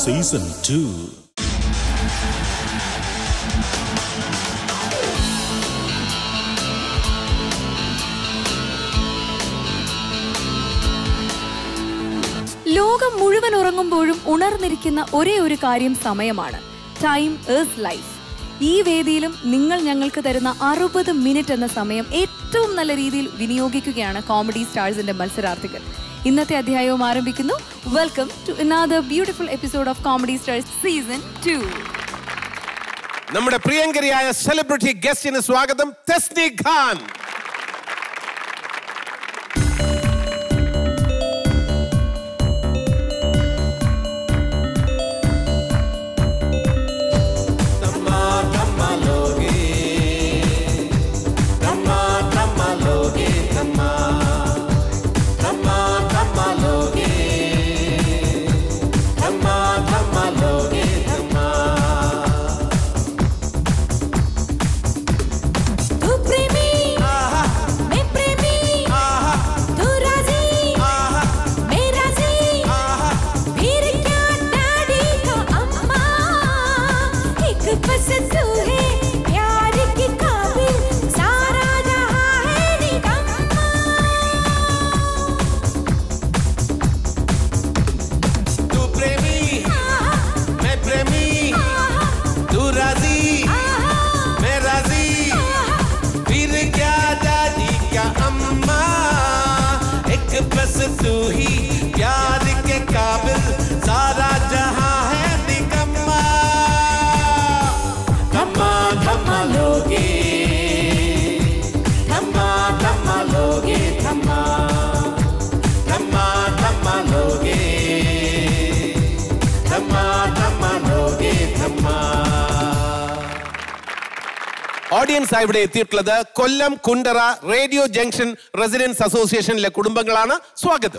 Season two ലോകം മുഴുവൻ ഉറങ്ങുമ്പോഴും ഉണർന്നിരിക്കുന്ന ഒരേ ഒരു കാര്യം സമയമാണ് ടൈം ഈസ് ലൈഫ് ഈ വേദിയിലും നിങ്ങൾ ഞങ്ങൾക്ക് തരുന്ന അറുപത് മിനിറ്റ് എന്ന സമയം ഏറ്റവും നല്ല രീതിയിൽ വിനിയോഗിക്കുകയാണ് കോമഡി സ്റ്റാർസിന്റെ മത്സരാർത്ഥികൾ ഇന്നത്തെ അധ്യായവും ആരംഭിക്കുന്നു welcome to another beautiful episode of comedy stars season two നമ്മുടെ പ്രിയങ്കരിയായ സെലിബ്രിറ്റി ഗസ്റ്റിന് സ്വാഗതം തെസ്നി ഖാൻ तू प्रेमी मैं प्रेमी तू राजी मैं राजी फिर क्या डैडी का अम्मा एक बस तू है प्यार की काबिल सारा जहां है निकम्मा तू प्रेमी मैं प्रेमी तू राजी मैं राजी फिर क्या दादी क्या अम्मा एक बस तू ही प्यार के काबिल सारा जहां है निकम्मा धम्मा धम्मा लोगे धम्मा धम्मा लोगे धम्मा धम्मा धम्मा लोगे धम्मा धम्मा लोगे धम्मा ഓഡിയൻസ് ആയി ഇവിടെ എത്തിയിട്ടുള്ളത് Kollam Kundara radio junction residence അസോസിയേഷനിലെ കുടുംബങ്ങളാണ് സ്വാഗതം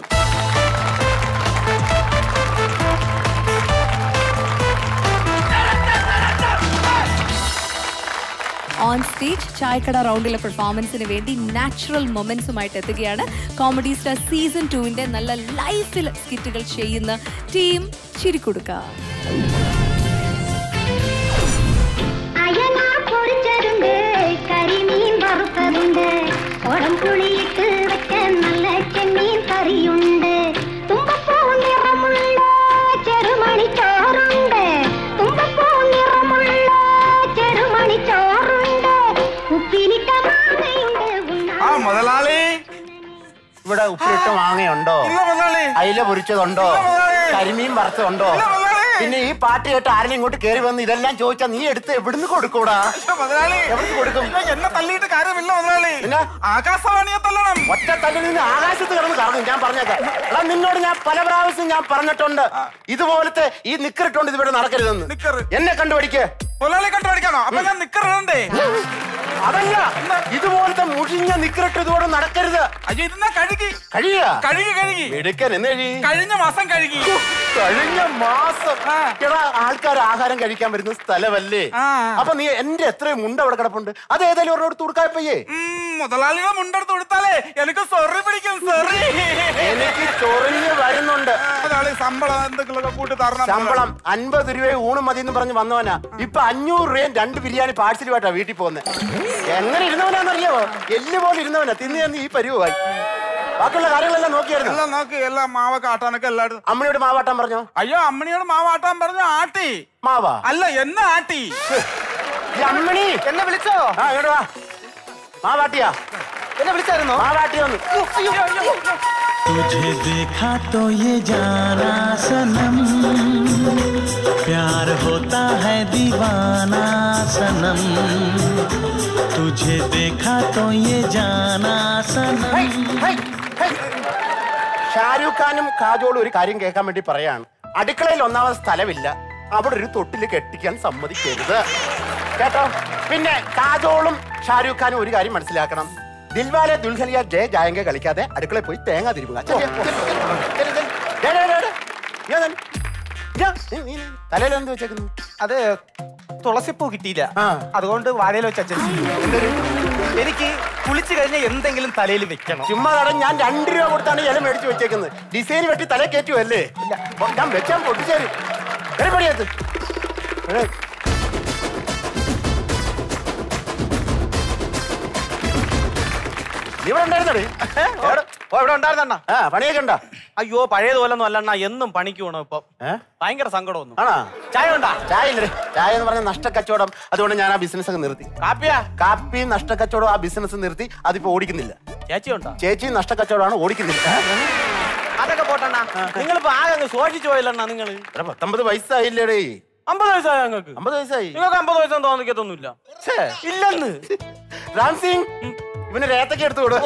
ഓൺ സ്റ്റേജ് ചായക്കട റൗണ്ടിലെ പെർഫോമൻസിന് വേണ്ടി നാച്ചുറൽ മൊമെന്റ്സുമായിട്ട് എത്തുകയാണ് കോമഡി സ്റ്റാർ സീസൺ ടുവിന്റെ നല്ല ലൈഫിൽ സ്കിറ്റുകൾ ചെയ്യുന്ന ടീം ചിരിക്കൊടുക്ക അയല പൊരിച്ചതുണ്ട് കരിമീൻ വറുത്തതുണ്ട് കുടംപുളിയിട്ട് വെച്ച നല്ല ചെമ്മീൻ കറിയുണ്ട് തുമ്പപ്പൂ നിറമുള്ള ചെറുമണി ചോറുണ്ട് തുമ്പപ്പൂ നിറമുള്ള ചെറുമണി ചോറുണ്ട് ഉപ്പിലിട്ട മാങ്ങയുണ്ട് ആ ഉണ്ണാൻ മുതലാളി ഇവിടെ ഉപ്പിലിട്ട് മാങ്ങയുണ്ടോ ഇല്ല മുതലാളി അയില പൊരിച്ചതുണ്ടോ ഇല്ല മുതലാളി. കരിമീൻ വറുത്തതുണ്ടോ ഇല്ല മുതലാളി. പിന്നെ ഈ പാട്ട് കേട്ട് ആരെങ്കിലും ഇങ്ങോട്ട് കയറി വന്ന് ഇതെല്ലാം ചോദിച്ചാ നീ എടുത്ത് എവിടുന്ന് കൊടുക്കൂടാ ഇല്ല മുതലാളി എവിടുന്ന് കൊടുക്കും? ഇല്ല, എന്നെ തല്ലിയിട്ട് കാര്യമില്ല മുതലാളി പിന്നെ? ആകാശവാണിയെ തല്ലണം ഒറ്റ തല്ലിൽ നിന്ന് ആകാശത്ത് കിടന്ന് കറങ്ങും ഞാൻ പറഞ്ഞേക്കാം എടാ നിന്നോട് ഞാൻ പല പ്രാവശ്യം ഞാൻ പറഞ്ഞിട്ടുണ്ട് ഇതുപോലത്തെ ഈ നിക്കറിട്ടോണ്ട് ഇതിവിടെ നടക്കരുതെന്ന് നിക്കറ്. എന്നെ കണ്ടുപിടിക്ക് മുതലാളി കണ്ടുപിടിക്കാനോ അപ്പൊ ഞാൻ നിക്കറിടണ്ടേ അതല്ല ഇതുപോലത്തെ മുഷിഞ്ഞ നിക്കറിട്ട് ഇതുപോലെ നടക്കരുത് അയ്യോ ഇതിന്നാ കഴുകി കഴിയ കഴുകി കഴുകി എടുക്കൻ എന്നെഴി കഴിഞ്ഞ മാസം കഴുകി കഴിഞ്ഞ മാസം ആ. എടാ ആൾക്കാർ ആഹാരം കഴിക്കാൻ വരുന്ന സ്ഥലമല്ലേ ആ. അപ്പൊ നീ എന്റെ എത്രയും മുണ്ട് അവിടെ കിടപ്പുണ്ട് അത് ഏതായാലും ഒരെണ്ണോട് തുടുക്കായപ്പയ്യേ ഉം, മുതലാളിയുടെ മുണ്ടെടുത്ത് കൊടുത്താലേ എനിക്ക് സൊറി പിടിക്കും സൊറി എനിക്ക് ചൊറിഞ്ഞ് വരുന്നുണ്ട് മുതലാളി ശമ്പളം എന്തെങ്കിലുമൊക്കെ കൂട്ടി തരണം ശമ്പളം അൻപത് രൂപ ഊണ് മതി എന്ന് പറഞ്ഞ് വന്നവനാ ഇപ്പൊ അഞ്ഞൂറ് രൂപയും രണ്ട് ബിരിയാണി പാഴ്സലുമായിട്ടാ വീട്ടിൽ പോകുന്നത് എങ്ങനെ ഇരുന്നവനാന്നറിയാവോ എല്ല് പോലെ ഇരുന്നവനാ തിന്ന് തിന്ന് ഈ പരിവായി ബാക്കിയുള്ള കാര്യങ്ങളെല്ലാം നോക്കിയായിരുന്നു എല്ലാം നോക്കി എല്ലാം മാവൊക്കെ ആട്ടാനൊക്കെ എല്ലായിടത്തും അമ്മയോട് മാവാട്ടാൻ പറഞ്ഞോ അയ്യോ അമ്മണിയോട് മാവ് ആട്ടാൻ പറഞ്ഞു ആട്ടി മാവാ അല്ല എന്നെ ആട്ടി ഈ അമ്മണി എന്നെ വിളിച്ചോ ആ ഇങ്ങോട്ട് വാ മാവാട്ടിയാ എന്നെ വിളിച്ചായിരുന്നോ മാവാട്ടിയൊന്ന് तुझे देखा तो ये जाना सनम प्यार होता है दीवाना सनम तुझे देखा तो ये जाना सनम ഷാരൂഖ് ഖാനും കാജോളും ഒരു കാര്യം കേൾക്കാൻ വേണ്ടി പറയാണ് അടുക്കളയിൽ ഒന്നാമത് സ്ഥലമില്ല അവിടെ ഒരു തൊട്ടില് കെട്ടിക്കാൻ സമ്മതിക്കരുത് കേട്ടോ പിന്നെ കാജോളും ഷാരൂഖ് ഖാനും ഒരു കാര്യം മനസ്സിലാക്കണം ദിൽവാലെ ദുൽഹലിയ ജയ ജായങ്ക കളിക്കാതെ അടുക്കളയിൽ പോയി തേങ്ങ തിരുമുക തലയിൽ എന്ത് വെച്ചേക്കുന്നു അത് തുളസിപ്പൂ കിട്ടിയില്ല ആ. അതുകൊണ്ട് വാഴയിൽ വെച്ച് അഡ്ജസ്റ്റ് ചെയ്തു. എനിക്ക് കുളിച്ചു കഴിഞ്ഞാൽ എന്തെങ്കിലും തലയിൽ വെക്കണം ചുമ്മാ കടം ഞാൻ രണ്ട് രൂപ കൊടുത്താണ് ഇല മേടിച്ച് വെച്ചേക്കുന്നത് ഡിസൈൻ വെട്ടി തല കയറ്റുമല്ലേ ഞാൻ വെച്ചാൻ പൊട്ടിച്ചേരും കേറി പടിയകത്ത് എടേ, നീ ഇവിടെ ഉണ്ടായിരുന്നടേ എവിടെ? ഓ ഇവിടെ ഉണ്ടായിരുന്നണ്ണ ആ പണിയൊക്കെ ഉണ്ടോ അയ്യോ പഴയതുപോലൊന്നും അല്ലണ്ണ എന്നും പണിക്ക് പോണം ഇപ്പൊ ഏ ഭയങ്കര സങ്കടം ഒന്നും ആണോ ചായ ഉണ്ടാ ചായ ഇല്ലേ ചായ എന്ന് പറഞ്ഞ നഷ്ടക്കച്ചവടം അതുകൊണ്ട് ഞാൻ ആ ബിസിനസ് ഒക്കെ നിർത്തി കാപ്പിയാ കാപ്പി നഷ്ടക്കച്ചവടം ആ ബിസിനസ് നിർത്തി അതിപ്പോ ഓടിക്കുന്നില്ല ചേച്ചി ഉണ്ടാ ചേച്ചി നഷ്ടക്കച്ചവടമാണ് ഓടിക്കുന്നില്ല അതൊക്കെ പോട്ടണ്ണ നിങ്ങളിപ്പോ ആകെ അങ്ങ് ശോഷിച്ചു പോയില്ലണ്ണ നിങ്ങൾ എടാ, പത്തൊമ്പത് വയസ്സായില്ലേടേ അമ്പത് വയസ്സായ നിങ്ങൾക്ക് അമ്പത് വയസ്സായി നിങ്ങൾക്ക് അമ്പത് വയസ്സൊന്നും തോന്നിക്കത്തൊന്നുമില്ല ഛേ, ഇല്ലെന്ന് രാം സിംഗ് ഇവന് രേത്തൊക്കെ എടുത്തു വിടും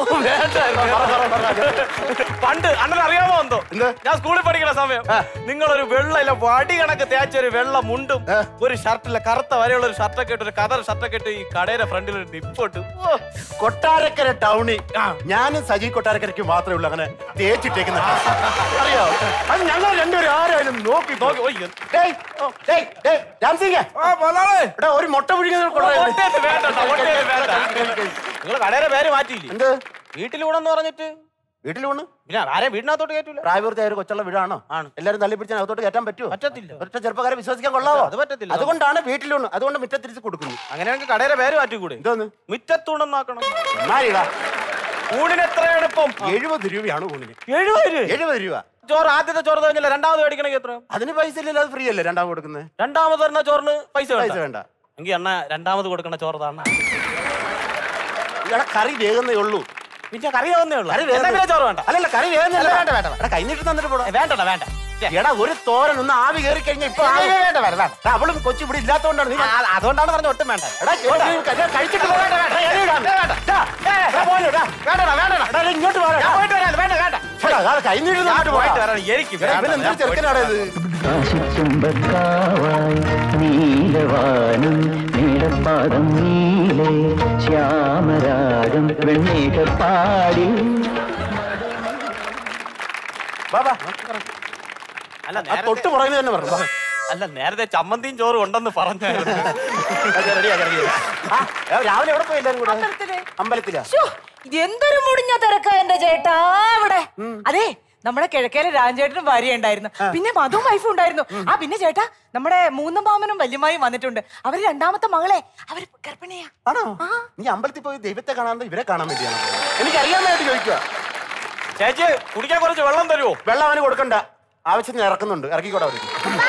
പണ്ട് അണ്ണൻ അറിയാമോ എന്തോ എന്ത്? ഞാൻ സ്കൂളിൽ പഠിക്കുന്ന സമയം നിങ്ങളൊരു വെള്ളയില വടി കണക്ക് തേച്ച ഒരു വെള്ള മുണ്ടും ആ. ഒരു ഷർട്ടിലെ കറുത്ത വരെയുള്ള ഒരു ഷർട്ടൊക്കെ ഇട്ട് ഒരു കതർ ഷർട്ടൊക്കെ ഇട്ട് ഈ കടയുടെ ഫ്രണ്ടിൽ ഒരു നിപ്പോട്ട് ഓ കൊട്ടാരക്കര ടൗണിൽ ആ. ഞാനും സജി കൊട്ടാരക്കരയ്ക്ക് മാത്രമേ ഉള്ളൂ അങ്ങനെ തേച്ചിട്ടേക്കുന്ന അറിയോ അത് ഞങ്ങൾ രണ്ടുപേരും ആരായാലും നോക്കി നോക്കി, ഓ, എന്ത്- ഡേയ്, ഓ, ഡേയ്, ഡേയ്, രാം സിംഗേ, ആ, മുതലാളി. എടാ ഒരു മുട്ട പിടിക്കുന്ന ഒട്ടേത്ത് വേണ്ട ട്ടോ, ഒട്ടേത്ത് വേണ്ട. നിങ്ങൾ കടയുടെ പേര് മാറ്റിയില്ലേ എന്ത് വീട്ടിലൂടെന്ന് പറഞ്ഞിട്ട് വീട്ടിൽ ഊണ് പിന്നെ ആരെ വീടിനകത്തോട്ട് കയറ്റൂല പ്രായപൂർത്തിയായ ഒരു കൊച്ചുള്ള വീടാണോ ആണ്. എല്ലാരും തള്ളി പിടിച്ചാൽ അകത്തോട്ട് കയറ്റാൻ പറ്റുമോ പറ്റത്തില്ല. ഒറ്റ ചെറുപ്പക്കാരെ വിശ്വസിക്കാൻ കൊള്ളാവോ അത് പറ്റത്തില്ല. അതുകൊണ്ടാണ് വീട്ടിലൂണ് അതുകൊണ്ട് മുറ്റത്തിരിച്ച് കൊടുക്കുന്നു അങ്ങനെയാണെങ്കിൽ കടയുടെ പേര് മാറ്റിക്കൂടെ എന്തോന്ന് മുറ്റത്തൂണെന്നാക്കണം മാറിയിടാ ഊണിന് എത്ര എളുപ്പം എഴുപത് രൂപയാണ് ഊണിന് എഴുപത് രൂപ എഴുപത് രൂപ ചോറ് ആദ്യത്തെ ചോറ് കഴിഞ്ഞില്ല രണ്ടാമത് മേടിക്കണമെങ്കിൽ എത്ര അതിന് പൈസ ഇല്ലല്ലോ അത് ഫ്രീ അല്ലേ രണ്ടാം കൊടുക്കുന്നത് രണ്ടാമത് വരുന്ന ചോറിന് പൈസ പൈസ വേണ്ട വേണ്ട എങ്കിൽ അണ്ണ രണ്ടാമത് കൊടുക്കണ ചോറ് താണ ഇവിടെ കറി വേകുന്നേ ഉള്ളൂ പിന്നെ കറി ആവുന്നേ ഉള്ളൂ കറി എന്നാ വേഗം പിന്നെ ചോറ് വേണ്ട അല്ലല്ല കറി വേഗം വേണ്ട, വേണ്ട, വേണ്ട. കൈ നീട്ടി തന്നിട്ട് പോടാ വേണ്ടടാ വേണ്ട ഛെ, എടാ ഒരു തോരൻ ഒന്ന് ആവി കയറി കഴിഞ്ഞാൽ ഇപ്പൊ ആവി- വേണ്ട, വേണ്ട, വേണ്ട. എടാ, അവളും കൊച്ചു ഇവിടെ ഇല്ലാത്തോണ്ടാണ് നീ ആ, അതുകൊണ്ടാണ് പറഞ്ഞ ഒട്ടും വേണ്ട എടാ, കേട്ടോ, നീ കല്യാണം കഴിച്ചിട്ട് പോ. എടാ, ഇല ഇടാൻ. ഡാ, എടാ, പോരെ, ഡാ. വേണ്ടടാ വേണ്ടടാ എടാ, ഇല്ല, ഇങ്ങോട്ട് വാ, ഞാൻ ഡാ. പോയിട്ട് വരാം വേണ്ട വേണ്ട എടാ, അതാ കൈ നീട്ടി ഞാൻ തന്നിട്ട് പോയിട്ട് പോടാ. വരാം എനിക്ക് എടാ, വേണ്ട, ഇവനെന്തൊരു ഞാൻ പോയിട്ട് ചെറുക്കനാടാ ഇത് കാശിച്ചുമ്പക്കാവായി നീലവാനം നീടപ്പാടം നീലെ ശ്യാമരാഗം വെണ്ണീകപ്പാടി വാ, വാ. അല്ല ആ നേരത്തെ- തൊട്ട് പുറകിൽ തന്നെ പറഞ്ഞു വാ. അല്ല നേരത്തെ ചമ്മന്തിയും ചോറും ഉണ്ടെന്ന് പറഞ്ഞായിരുന്നു അത് ready ആക്കാം, ready ആക്കാം. ആ, ഏ, രാവിലെ എവിടെ പോയി എല്ലാരും കൂടെ അമ്പലത്തിലാ ശ്ശോ, എന്തൊരു മുടിഞ്ഞ തിരക്കാ എന്റെ ചേട്ടാ ഇവിടെ അതെ നമ്മുടെ കിഴക്കേലെ രാജേട്ടനും ഭാര്യ ഉണ്ടായിരുന്നു പിന്നെ മധുവും വൈഫും ഉണ്ടായിരുന്നു ആ പിന്നെ ചേട്ടാ നമ്മുടെ മൂന്നും മാമനും വല്യമായും വന്നിട്ടുണ്ട് അവര് രണ്ടാമത്തെ മകളെ അവര് ഗർഭിണിയാ ആണോ നീ അമ്പലത്തിൽ പോയി ദൈവത്തെ കാണാൻ ഇവരെ കാണാൻ വേണ്ടിയാണ് എനിക്ക് അറിയാൻ വേണ്ടി ചോദിക്കുക ചേച്ചി കുടിക്കാൻ കുറച്ച് വെള്ളം തരുമോ വെള്ളം അവന് കൊടുക്കണ്ട ആവശ്യത്തിന് ഇറക്കുന്നുണ്ട് ഇറക്കിക്കോടെ അവിടെ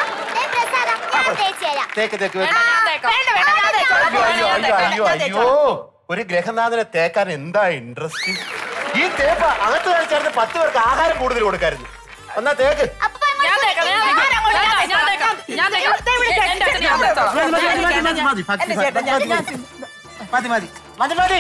തേക്ക് തേക്ക് വെക്ക്. അയ്യോ അയ്യോ അയ്യോ അയ്യോ ഒരു ഗ്രഹനാഥനെ തേക്കാൻ എന്താ ഇൻട്രസ്റ്റ് ഈ തേപ്പ് അകത്ത് കഴിച്ചായിരുന്നു പത്ത് പേർക്ക് ആഹാരം കൂടുതൽ കൊടുക്കായിരുന്നു എന്നാ തേക്ക് എന്റെ ചേട്ടാ ഞാൻ- ഞാൻ മതി മതി മതി മതി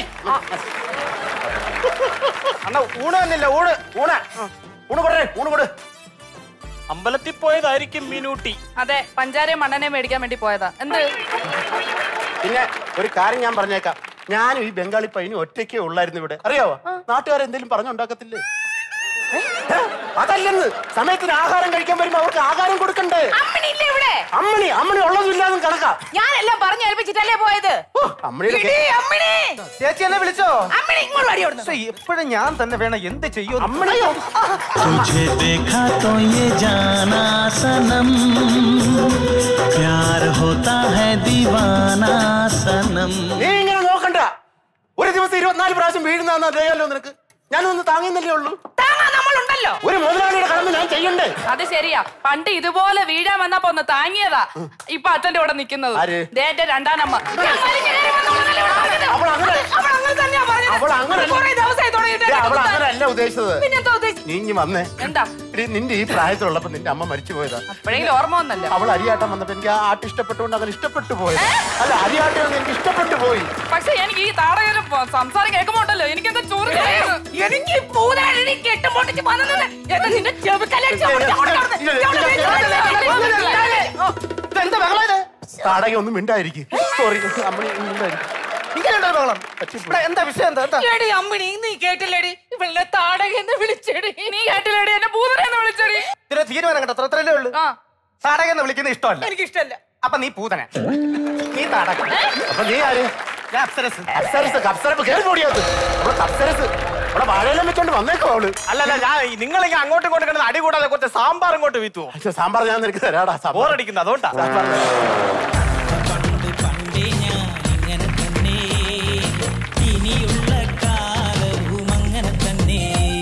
അണ്ണ ഊണ് തന്നില്ല ഊണ് ഊണ ഊണ് കൊടുറേ ഊണ് കൊടു അമ്പലത്തിൽ പോയതായിരിക്കും മീനൂട്ടി അതെ പഞ്ചാരയും മണ്ണനെ മേടിക്കാൻ വേണ്ടി പോയതാ എന്ത് പിന്നെ ഒരു കാര്യം ഞാൻ പറഞ്ഞേക്കാം ഞാനും ഈ ബംഗാളി പയ്യനും ഒറ്റയ്ക്കേ ഉള്ളായിരുന്നു ഇവിടെ അറിയാവോ നാട്ടുകാരെന്തെങ്കിലും പറഞ്ഞുണ്ടാക്കത്തില്ലേ ഏ? അതല്ലെന്ന് സമയത്തിന് ആഹാരം കഴിക്കാൻ വരുമ്പോ അവർക്ക് ആഹാരം കൊടുക്കണ്ടേ അമ്മണില്ലേ ഇവിടെ അമ്മണി അമ്മണി ഉള്ളതും ഇല്ലാതും കണക്കാ ഞാനെല്ലാം പറഞ്ഞു ഏൽപ്പിച്ചിട്ടല്ലേ പോയത് ഓ, അമ്മണിയുടെ ഇടി, കേ- അമ്മിണി ചേച്ചി എന്നെ വിളിച്ചോ അമ്മിണി ഇങ്ങോട്ട് വടി അവിടുന്ന്. എപ്പോഴും ഞാൻ തന്നെ വേണം എന്ത് ചെയ്യൂ അമ്മണിയോ तुझे देखा तो ये जाना सनम प्यार होता है दीवाना सनम നീ ഇങ്ങനെ നോക്കണ്ട ഒരു ദിവസം ഇരുപത്തിനാല് പ്രാവശ്യം വീഴുന്ന അറിയാലോ നിനക്ക് ഞാനൊന്ന് താങ്ങുന്നല്ലേ ഉള്ളൂ താങ്ങാൻ നമ്മളുണ്ടല്ലോ ഒരു മുതലാളിയുടെ കടമ ഞാൻ ചെയ്യണ്ടേ അത് ശരിയാ പണ്ട് ഇതുപോലെ വീഴാൻ വന്നപ്പോ ഒന്ന് താങ്ങിയതാ ഇപ്പൊ അച്ഛന്റെ കൂടെ നിക്കുന്നത് ആര്? ദേ എന്റെ രണ്ടാനമ്മ ഞാൻ വലിഞ്ഞു കയറി വന്നോളൂന്നല്ലേ ഇവിടെ പറഞ്ഞത്. അവൾ അങ്ങനെ അവൾ അങ്ങനെ തന്നെയാ പറഞ്ഞത്. അവൾ അങ്ങനെ കുറേ ദിവസമായി തുടങ്ങിയിട്ട് ഏ, എന്നെ അവൾ കുത്താൻ. അങ്ങനെയല്ല ഉദ്ദേശിച്ചത് പിന്നെന്താ ഉദ്ദേശിച്ചത് നീ ഇങ്ങ് വന്നേ എന്താ എടി, നിന്റെ ഈ പ്രായത്തിലുള്ളപ്പോ നിന്റെ അമ്മ മരിച്ചു പോയതാ എപ്പോഴെങ്കിലും ഓർമ്മ വന്നല്ലോ അവൾ അരിയാട്ടം വന്നപ്പോ എനിക്ക് ആ ആട്ട് ഇഷ്ടപ്പെട്ടുകൊണ്ട് അങ്ങനെ ഇഷ്ടപ്പെട്ടു പോയി അല്ല അരിയാട്ടം വന്ന് എനിക്ക് ഇഷ്ടപ്പെട്ടു പോയി പക്ഷെ എനിക്ക് ഈ താടകരും സംസാരം കേൾക്കുമ്പോണ്ടല്ലോ എനിക്കെന്താ ചോറ് എനിക്ക് പൂതാടി കെട്ടും പൊട്ടിച്ച് വന്നത് എന്താ നിന്റെ ചെവുക്കലടിച്ച് അങ്ങോട്ട് അങ്ങോട്ട് അവിടുന്ന്. ഇല്ല, ഇല്ല, അവിടെ ഇല്ല, വെച്ച് ഇല്ല, ഇല്ല, ഇല്ല, ഇല്ല, ഇല്ല, ഇല്ല. ഓ, എന്താ ബഹളം ഇത് താടക ഒന്നും മിണ്ടായിരിക്കും സോറി അമ്മ മിണ്ടായിരിക്കും എന്താ വിഷയം എന്താ എന്താ എടി അമ്മിണി നീ കേട്ടില്ലേടി ഇവളുടെ താടകെന്ന് വിളിച്ചെടി നീ കേട്ടില്ലേടി എന്നെ പൂതനെന്ന് വിളിച്ചടി ഇതിന് തീരുമാനം കേട്ടോ അത്ര അത്രയല്ലേ ഉള്ളൂ ആ താടകെന്ന് വിളിക്കുന്ന ഇഷ്ടമല്ല എനിക്കിഷ്ടല്ല അപ്പൊ നീ പൂതന നീ താടക അപ്പൊ നീ ആര് ഞാൻ അപ്സരസ് അപ്സരസ് അപ്സരപ്പ് കേറി പോടിയത് നമ്മള് അപ്സരസ് ഇവിടെ വാഴയെല്ലാം വെച്ചോണ്ട് വന്നേക്കോ അവള് അല്ലല്ല ഞാൻ നിങ്ങളിങ്ങനെ അങ്ങോട്ടും ഇങ്ങോട്ടും കിടന്ന് അടി കൂടാതെ കുറച്ച് സാമ്പാർ ഇങ്ങോട്ട് വീത്തുവോ പക്ഷെ സാമ്പാർ ഞാൻ നിനക്ക് തരാടാ സാമ്പാർ ബോറടിക്കുന്നു അതുകൊണ്ടാ സാമ്പാർ പണ്ടേ ഞാൻ ഇങ്ങനെ തന്നെ ഇനിയുള്ള കാലവും അങ്ങനെ തന്നെ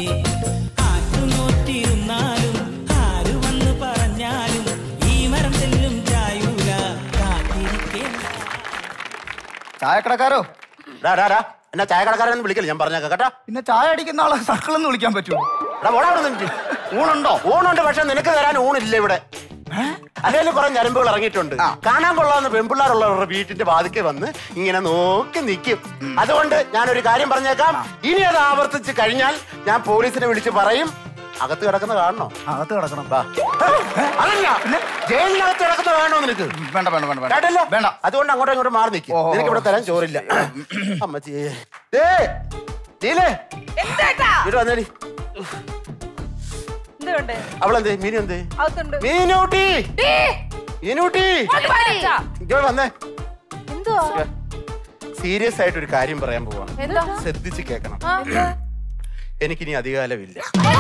ആറ്റുനോറ്റിരുന്നാലും ആര് വന്ന് പറഞ്ഞാലും ഈ മരം തെല്ലും ചായൂല കാത്തിരിക്കേണ്ട ചായക്കടക്കാരോ ഡാ ഡാ ഡാ എന്നാ ചായക്കടക്കാരൻ വിളിക്കല് ഞാൻ പറഞ്ഞേക്കാം കേട്ടാ പിന്നെ ചായ അടിക്കുന്ന ആളെ സർക്കിൾ എന്ന് വിളിക്കാൻ പറ്റുമോ എടാ ഓടാ അവിടെ നിന്ന് ഊണുണ്ടോ ഊണുണ്ട് പക്ഷെ നിനക്ക് തരാൻ ഊണില്ല ഇവിടെ അല്ലെങ്കിൽ കുറെ ഞരമ്പുകൾ ഇറങ്ങിയിട്ടുണ്ട് കാണാൻ കൊള്ളാവുന്ന പെൺപിള്ളേരുള്ളവരുടെ വീട്ടിന്റെ വാതിക്കെ വന്ന് ഇങ്ങനെ നോക്കി നിൽക്കും അതുകൊണ്ട് ഞാനൊരു കാര്യം പറഞ്ഞേക്കാം ഇനി അത് ആവർത്തിച്ച് കഴിഞ്ഞാൽ ഞാൻ പോലീസിനെ വിളിച്ച് പറയും അകത്ത് കിടക്കുന്ന കാണണോ അകത്ത് കിടക്കണം വാ. അതല്ല ജയിലിനകത്ത് കിടക്കുന്ന കാണണോ നിനക്ക് വേണ്ട വേണ്ട വേണ്ട വേണ്ട കേട്ടല്ലോ വേണ്ട അതുകൊണ്ട് അങ്ങോട്ടും ഇങ്ങോട്ടും മാറി നിൽക്കും ഓഹോ. നിനക്ക് ഇവിടെ തരാൻ ചോറില്ല അമ്മച്ചി ദേ, നീലേ എന്താ ഇവിടെ വന്നേടി എന്തുകൊണ്ട് അവളെന്തേ മീനു എന്തേ അകത്തുണ്ട് മീനൂട്ടി മീനൂട്ടി ഇങ്ങോട്ട് വന്നേ എന്തുവാ സീരിയസ് ആയിട്ട് ഒരു കാര്യം പറയാൻ പോവാണ് എന്താ ശ്രദ്ധിച്ച് കേൾക്കണം എനിക്കിനി അധികാലമില്ല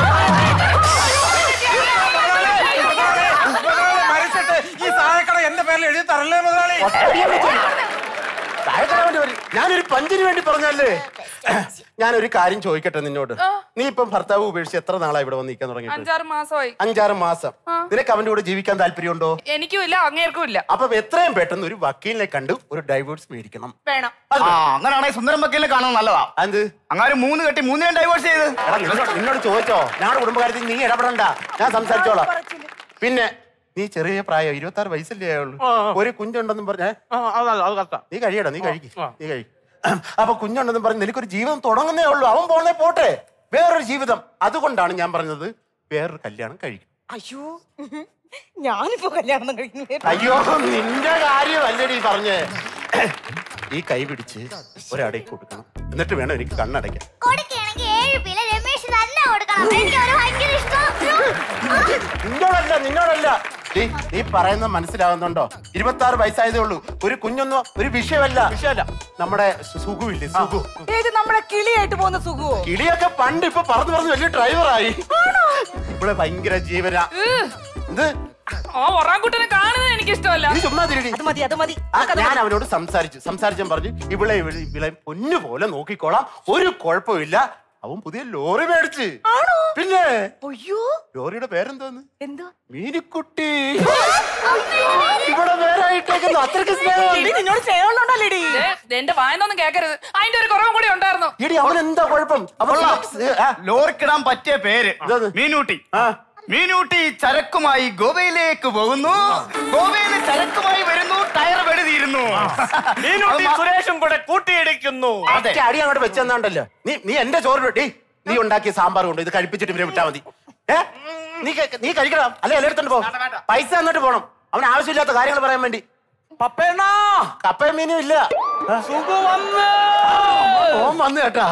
മരിച്ചിട്ട് ഈ സാധക്കട എന്റെ പേരിൽ എഴുതി തരല്ലേ മുതലാളി താഴെക്കളയാൻ വേണ്ടി വരും. ഞാനൊരു പഞ്ചിന് വേണ്ടി പറഞ്ഞല്ലേ ഞാനൊരു കാര്യം ചോദിക്കട്ടെ നിന്നോട് നീ ഇപ്പം ഭർത്താവ് ഉപേക്ഷിച്ച് എത്ര നാളായി ഇവിടെ വന്ന് നിൽക്കാൻ തുടങ്ങിയിട്ട് അഞ്ചാറ് മാസമായി അഞ്ചാറ് മാസം നിനക്ക് അവന്റെ കൂടെ ജീവിക്കാൻ താല്പര്യമുണ്ടോ എനിക്കും ഇല്ല അങ്ങേർക്കും ഇല്ല അപ്പം എത്രയും പെട്ടെന്ന് ഒരു വക്കീലിനെ കണ്ട് ഒരു ഡൈവേഴ്സ് മേടിക്കണം വേണം ആ അങ്ങനെയാണെങ്കിൽ സുന്ദരം വക്കീലിനെ കാണാൻ നല്ലതാ അത് അങ്ങനെ മൂന്ന് കെട്ടി മൂന്നിനെ ഡൈവേഴ്സ് ചെയ്ത് എടാ നിന്നോട് നിന്നോട് ചോദിച്ചോ ഞങ്ങളുടെ കുടുംബകാര്യത്തിൽ നീ ഇടപെടണ്ട ഞാൻ സംസാരിച്ചോളാം പിന്നെ നീ ചെറിയ പ്രായം ഇരുപത്തി ആറ് വയസ്സല്ലേ ആയുള്ളൂ ഒരു കുഞ്ഞുണ്ടെന്നും പറഞ്ഞേ അത് കറക്റ്റാ നീ കഴിയടാ നീ കഴിക്ക് നീ കഴി അപ്പൊ കുഞ്ഞുണ്ടെന്നും പറഞ്ഞ് നിനക്കൊരു ജീവിതം തുടങ്ങുന്നേ ഉള്ളൂ അവൻ പോണേ പോട്ടെ വേറൊരു ജീവിതം അതുകൊണ്ടാണ് ഞാൻ പറഞ്ഞത് വേറൊരു കല്യാണം കഴിക്കും അയ്യോ ഞാനിപ്പോ കല്യാണം കഴിക്കുന്നത് അയ്യോ നിന്റെ കാര്യമല്ലടി പറഞ്ഞേ ഈ കൈ പിടിച്ച് ഒരടയ്ക്ക് കൊടുക്കണം എന്നിട്ട് വേണം എനിക്ക് കണ്ണടയ്ക്കാൻ കൊടുക്കുകയാണെങ്കിൽ ഏഴ് പില രമേശ് തന്നെ കൊടുക്കണം എനിക്ക് ഒരു ഭയങ്കര ഇഷ്ടം നിന്നോടല്ല നിന്നോടല്ല ഡീ, നീ പറയുന്നത് മനസ്സിലാവുന്നുണ്ടോ ഇരുപത്തി ആറ് വയസ്സായതേ ഉള്ളൂ ഒരു കുഞ്ഞൊന്നും ഒരു വിഷയമല്ല വിഷയമല്ല നമ്മുടെ സു- സുഖുവില്ലേ സുഖു ഏത് നമ്മുടെ കിളിയായിട്ട് പോകുന്ന സുഖുവോ കിളിയൊക്കെ പണ്ട് ഇപ്പൊ പറന്ന് പറഞ്ഞ് വലിയ ഡ്രൈവറായി ഇവിടെ ഭയങ്കര ജീവന ഇത് ആ ഒറാങ്കുട്ടനെ കാണുന്നത് എനിക്ക് ഇഷ്ടമല്ല നീ ചുമ്മാ തിരിടി അത് മതി അത് മതി ആ, ഞാൻ അവനോട് സംസാരിച്ചു സംസാരിച്ചാൻ പറഞ്ഞു ഇവിടെ ഇവിടെ ഇവിടെ പൊന്നു പോലെ നോക്കിക്കോളാം ഒരു കുഴപ്പമില്ല അവൻ പുതിയ ലോറി മേടിച്ച് പിന്നെ അയ്യോ ലോറിയുടെ പേരെന്തോന്ന് എന്താ മീനുക്കുട്ടി ഇവിടെ പേരായിട്ടേക്കുന്നു അത്രയ്ക്ക് സ്നേഹം എടി, നിന്നോട് സ്നേഹമുള്ളോണ്ടല്ലേടി ദേ, ദേ, എന്റെ വായനൊന്നും കേക്കരുത് അതിന്റെ ഒരു കുറവും കൂടി ഉണ്ടായിരുന്നു എടി അവൻ എന്താ കുഴപ്പം അവൻ ആ, ലോറിക്കിടാൻ പറ്റിയ പേര് ഇതത്. മീനൂട്ടി ആ. മീനൂട്ടി ചരക്കുമായി ഗോവയിലേക്ക് പോകുന്നു ഗോവയിൽ ചരക്കുമായി വരുന്നു ടയർ വെടുതിയിരുന്നു മീനുട്ടി സുരേഷും കൂടെ കൂട്ടിയിടിക്കുന്നു ഒറ്റ അടി അങ്ങോട്ട് വെച്ചെന്നാണ്ടല്ലോ നീ നീ എന്റെ ചോറ് ഡേ നീ ഉണ്ടാക്കിയ സാമ്പാർ കൊണ്ട് ഇത് കഴിപ്പിച്ചിട്ട് ഇവരെ വിട്ടാ മതി ഏ നീ കഴി- നീ കഴിക്കണം അല്ലെ എല്ലാം എടുത്തോണ്ട് പോ പൈസ തന്നിട്ട് പോണം അവൻ ആവശ്യമില്ലാത്ത കാര്യങ്ങൾ പറയാൻ വേണ്ടി പപ്പേണ്ണ കപ്പയും മീനും ഇല്ല സുഖു വന്ന് ഓൻ വന്നു കേട്ടാ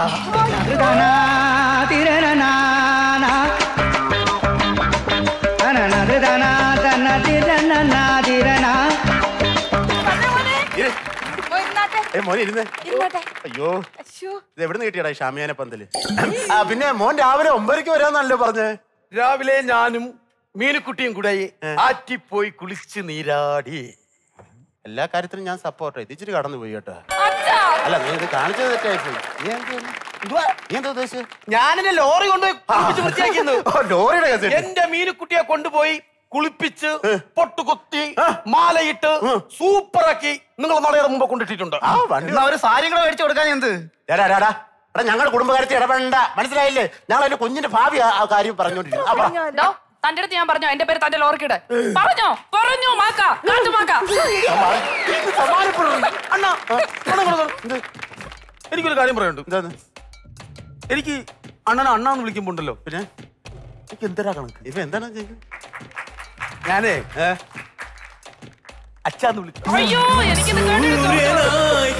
ഇരി. ഏ മോനെ ഇരുന്നേ അയ്യോ ഇത് എവിടെ നിന്ന് കിട്ടിയടാ ഈ ഷാമിയാനെ പന്തല് ആ പിന്നെ മോൻ രാവിലെ ഒമ്പതരക്ക് വരാന്നല്ലോ പറഞ്ഞേ രാവിലെ ഞാനും മീനുക്കുട്ടിയും കൂടെ ആറ്റിപ്പോയി കുളിച്ച് നീരാടി എല്ലാ കാര്യത്തിലും ഞാൻ സപ്പോർട്ട് ഇത് ഇച്ചിരി കടന്നു പോയി കേട്ടോ അച്ഛാ അല്ല നീ ഇത് കാണിച്ചത് തെറ്റായി പോയി നീ എന്ത് ചെയ്യുന്നു? നീ എന്താ ഉദ്ദേശിച്ചത് ഞാനെന്റെ ലോറി കൊണ്ടുപോയി കുളിപ്പിച്ച് വൃത്തിയാക്കിയെന്ന് ഓ, ലോറിയുടെ കേസ് എന്റെ മീനുക്കുട്ടിയെ കൊണ്ടുപോയി കുളിപ്പിച്ച് പൊട്ടുകുത്തി മാലയിട്ട് സൂപ്പറാക്കി നിങ്ങൾ നാളെ മുമ്പ് കൊണ്ടിട്ടിട്ടുണ്ട് ആ വണ്ടി എന്നാ ഒരു സാരിയും കൂടെ മേടിച്ചു കൊടുക്കാൻ എന്ത് എടാ, എടാ, എടാ. എടാ ഞങ്ങളുടെ കുടുംബകാര്യത്തിൽ ഇടപെടണ്ട മനസ്സിലായില്ലേ ഞങ്ങൾ എന്റെ കുഞ്ഞിന്റെ ഭാവി ആ ആ കാര്യം പറഞ്ഞോണ്ടിരിക്കും ആ, പറ. ദോ, തന്റെ അടുത്ത് ഞാൻ പറഞ്ഞോ എന്റെ പേര് തന്റെ ലോറിക്കിട് പറഞ്ഞോ പറഞ്ഞു മാക്ക കാട്ടുമാക്ക സമാധാനപ്പെടുന്നു. അണ്ണാ അണ്ണാ, ഇങ്ങോട്ട് വരൂ. എനിക്കൊരു കാര്യം പറയാനുണ്ട് എന്താന്ന് എനിക്ക് അണ്ണനെ അണ്ണാന്ന് വിളിക്കുമ്പോ ഉണ്ടല്ലോ പിന്നെ എനിക്ക് എന്തരാ കണക്ക് ഇവ എന്താണ് ചെയ്യുന്നത് ഞാനേ അച്ഛാന്ന് വിളിച്ചു അയ്യോ എനിക്കിത് കേട്ടിട്ട് സൂര്യനായി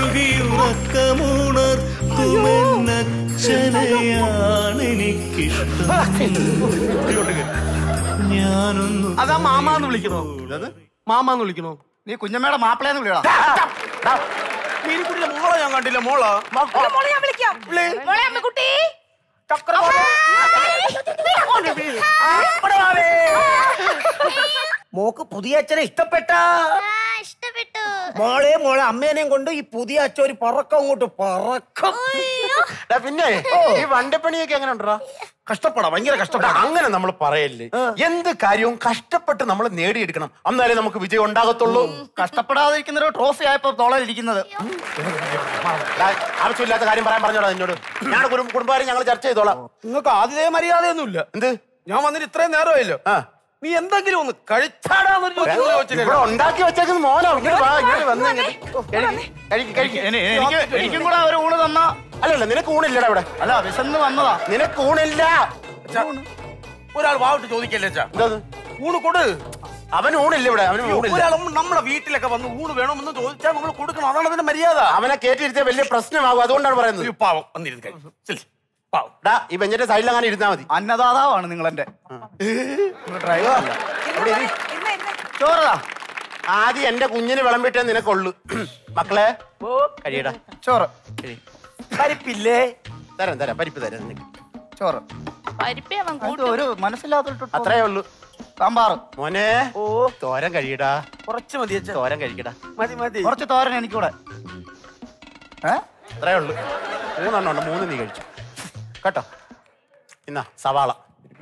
തഴുകിയുറക്കമുണർത്തുമെന്നച്ഛനെയാണെനിക്കിഷ്ടം ഞാനൊന്നു അതാ മാമാന്ന് വിളിക്കണോ മാമാന്ന് വിളിക്കണോ നീ കുഞ്ഞമ്മയുടെ മാപ്പിളയെന്ന് വിളിയടാ മീനുക്കുട്ടിയുടെ മോളെ ഞാൻ കണ്ടില്ല മോളാ മോളെ ഞാൻ വിളിക്കാം മോളെ അമ്മക്കുട്ടി മോക്ക് പുതിയ അച്ഛനെ ഇഷ്ടപ്പെട്ട ഇഷ്ടപ്പെട്ടു മോളെ മോളെ അമ്മേനെയും കൊണ്ട് ഈ പുതിയ അച്ഛൻ ഒരു പറക്കം അങ്ങോട്ട് പറക്കും ഡാ, പിന്നെ ഈ വണ്ടിപ്പണിയൊക്കെ എങ്ങനെ ഉണ്ടോ കഷ്ടപ്പെടാ ഭയങ്കര കഷ്ടപ്പെടാ അങ്ങനെ നമ്മൾ പറയല്ലേ എന്ത് കാര്യവും കഷ്ടപ്പെട്ട് നമ്മൾ നേടിയെടുക്കണം എന്നാലേ നമുക്ക് വിജയം ഉണ്ടാകത്തുള്ളൂ കഷ്ടപ്പെടാതിരിക്കുന്ന ഒരു ട്രോഫി ആയപ്പോ തോളലിരിക്കുന്നത് ഡാ, ആവശ്യമില്ലാത്ത കാര്യം പറയാൻ പറഞ്ഞോടാ എന്നോട് ഞാൻ കുടുംബകാര്യം ഞങ്ങൾ ചർച്ച ചെയ്തോളാം നിങ്ങൾക്ക് ആതിഥേയ മര്യാദയൊന്നുമില്ല എന്ത് ഞാൻ വന്നിട്ട് ഇത്രയും നേരമായല്ലോ ആ. നീ എന്തെങ്കിലും ഒന്ന് കഴിച്ചാടാന്നൊരു ചോദ്യം പോലും ചോദിച്ചില്ലല്ലോ. ഇവിടെ ഉണ്ടാക്കി വെച്ചേക്കുന്ന മോനോ ഇങ്ങോട്ട് വാ ഇങ്ങോട്ട് വന്ന് കഴിക്ക് കഴിക്ക് എനി- എനിക്ക് എനിക്കും കൂടെ ഒരു ഊണ് തന്ന അല്ലല്ല നിനക്ക് ഊണില്ലടാ ഇവിടെ അല്ല വിശന്ന് വന്നതാ നിനക്ക് ഊണില്ല അച്ഛാ, ഒരാൾ വാവിട്ട് ചോദിക്കല്ലേ അച്ഛാ എന്തത് ഊണ് കൊടു അവന് ഊണില്ല ഇവിടെ അവന് ഊണില്ല ഒരാൾ നമ്മുടെ വീട്ടിലൊക്കെ വന്ന് ഊണ് വേണമെന്ന് ചോദിച്ചാൽ നമ്മൾ കൊടുക്കണം അതാണ് അതിന്റെ മര്യാദ അവനെ കേട്ടിരുത്തിയ വലിയ പ്രശ്നമാകും അതുകൊണ്ടാണ് പറയുന്നത് ഒരു പാവം വന്നിരുന്ന് കഴിച്ചു. ചെല്ല്. പാവം ഡാ ഈ ബെഞ്ചിന്റെ സൈഡിൽ അങ്ങനെ ഇരുന്നാ മതി അന്നദാതാവാണ് നിങ്ങൾ എന്റെ ഡ്രൈവർ ചോറതാ ആദ്യം എന്റെ കുഞ്ഞിന് വിളമ്പിട്ടേ നിനക്കുള്ളു മക്കളെ കഴിയടാ ചോറ് കഴി. പരിപ്പില്ലേ തരാം തരാം പരിപ്പ് തരാം നിനക്ക് ചോറ് പരിപ്പേ അവൻ അത് കൂട്ടും ഒരു മനസ്സിലാത്ത അത്രേ ഉള്ളൂ സാമ്പാർ മോനെ ഓ തോരൻ കഴിയടാ കുറച്ച് മതി അച്ഛാ തോരൻ കഴിക്കടാ മതി മതി കുറച്ച് തോരൻ എനിക്കൂടെ ഏ അത്രേ ഉള്ളൂ മൂന്നെണ്ണം ഉണ്ട് മൂന്ന് നീ കഴിച്ചു കേട്ടോ ഇന്നാ സവാള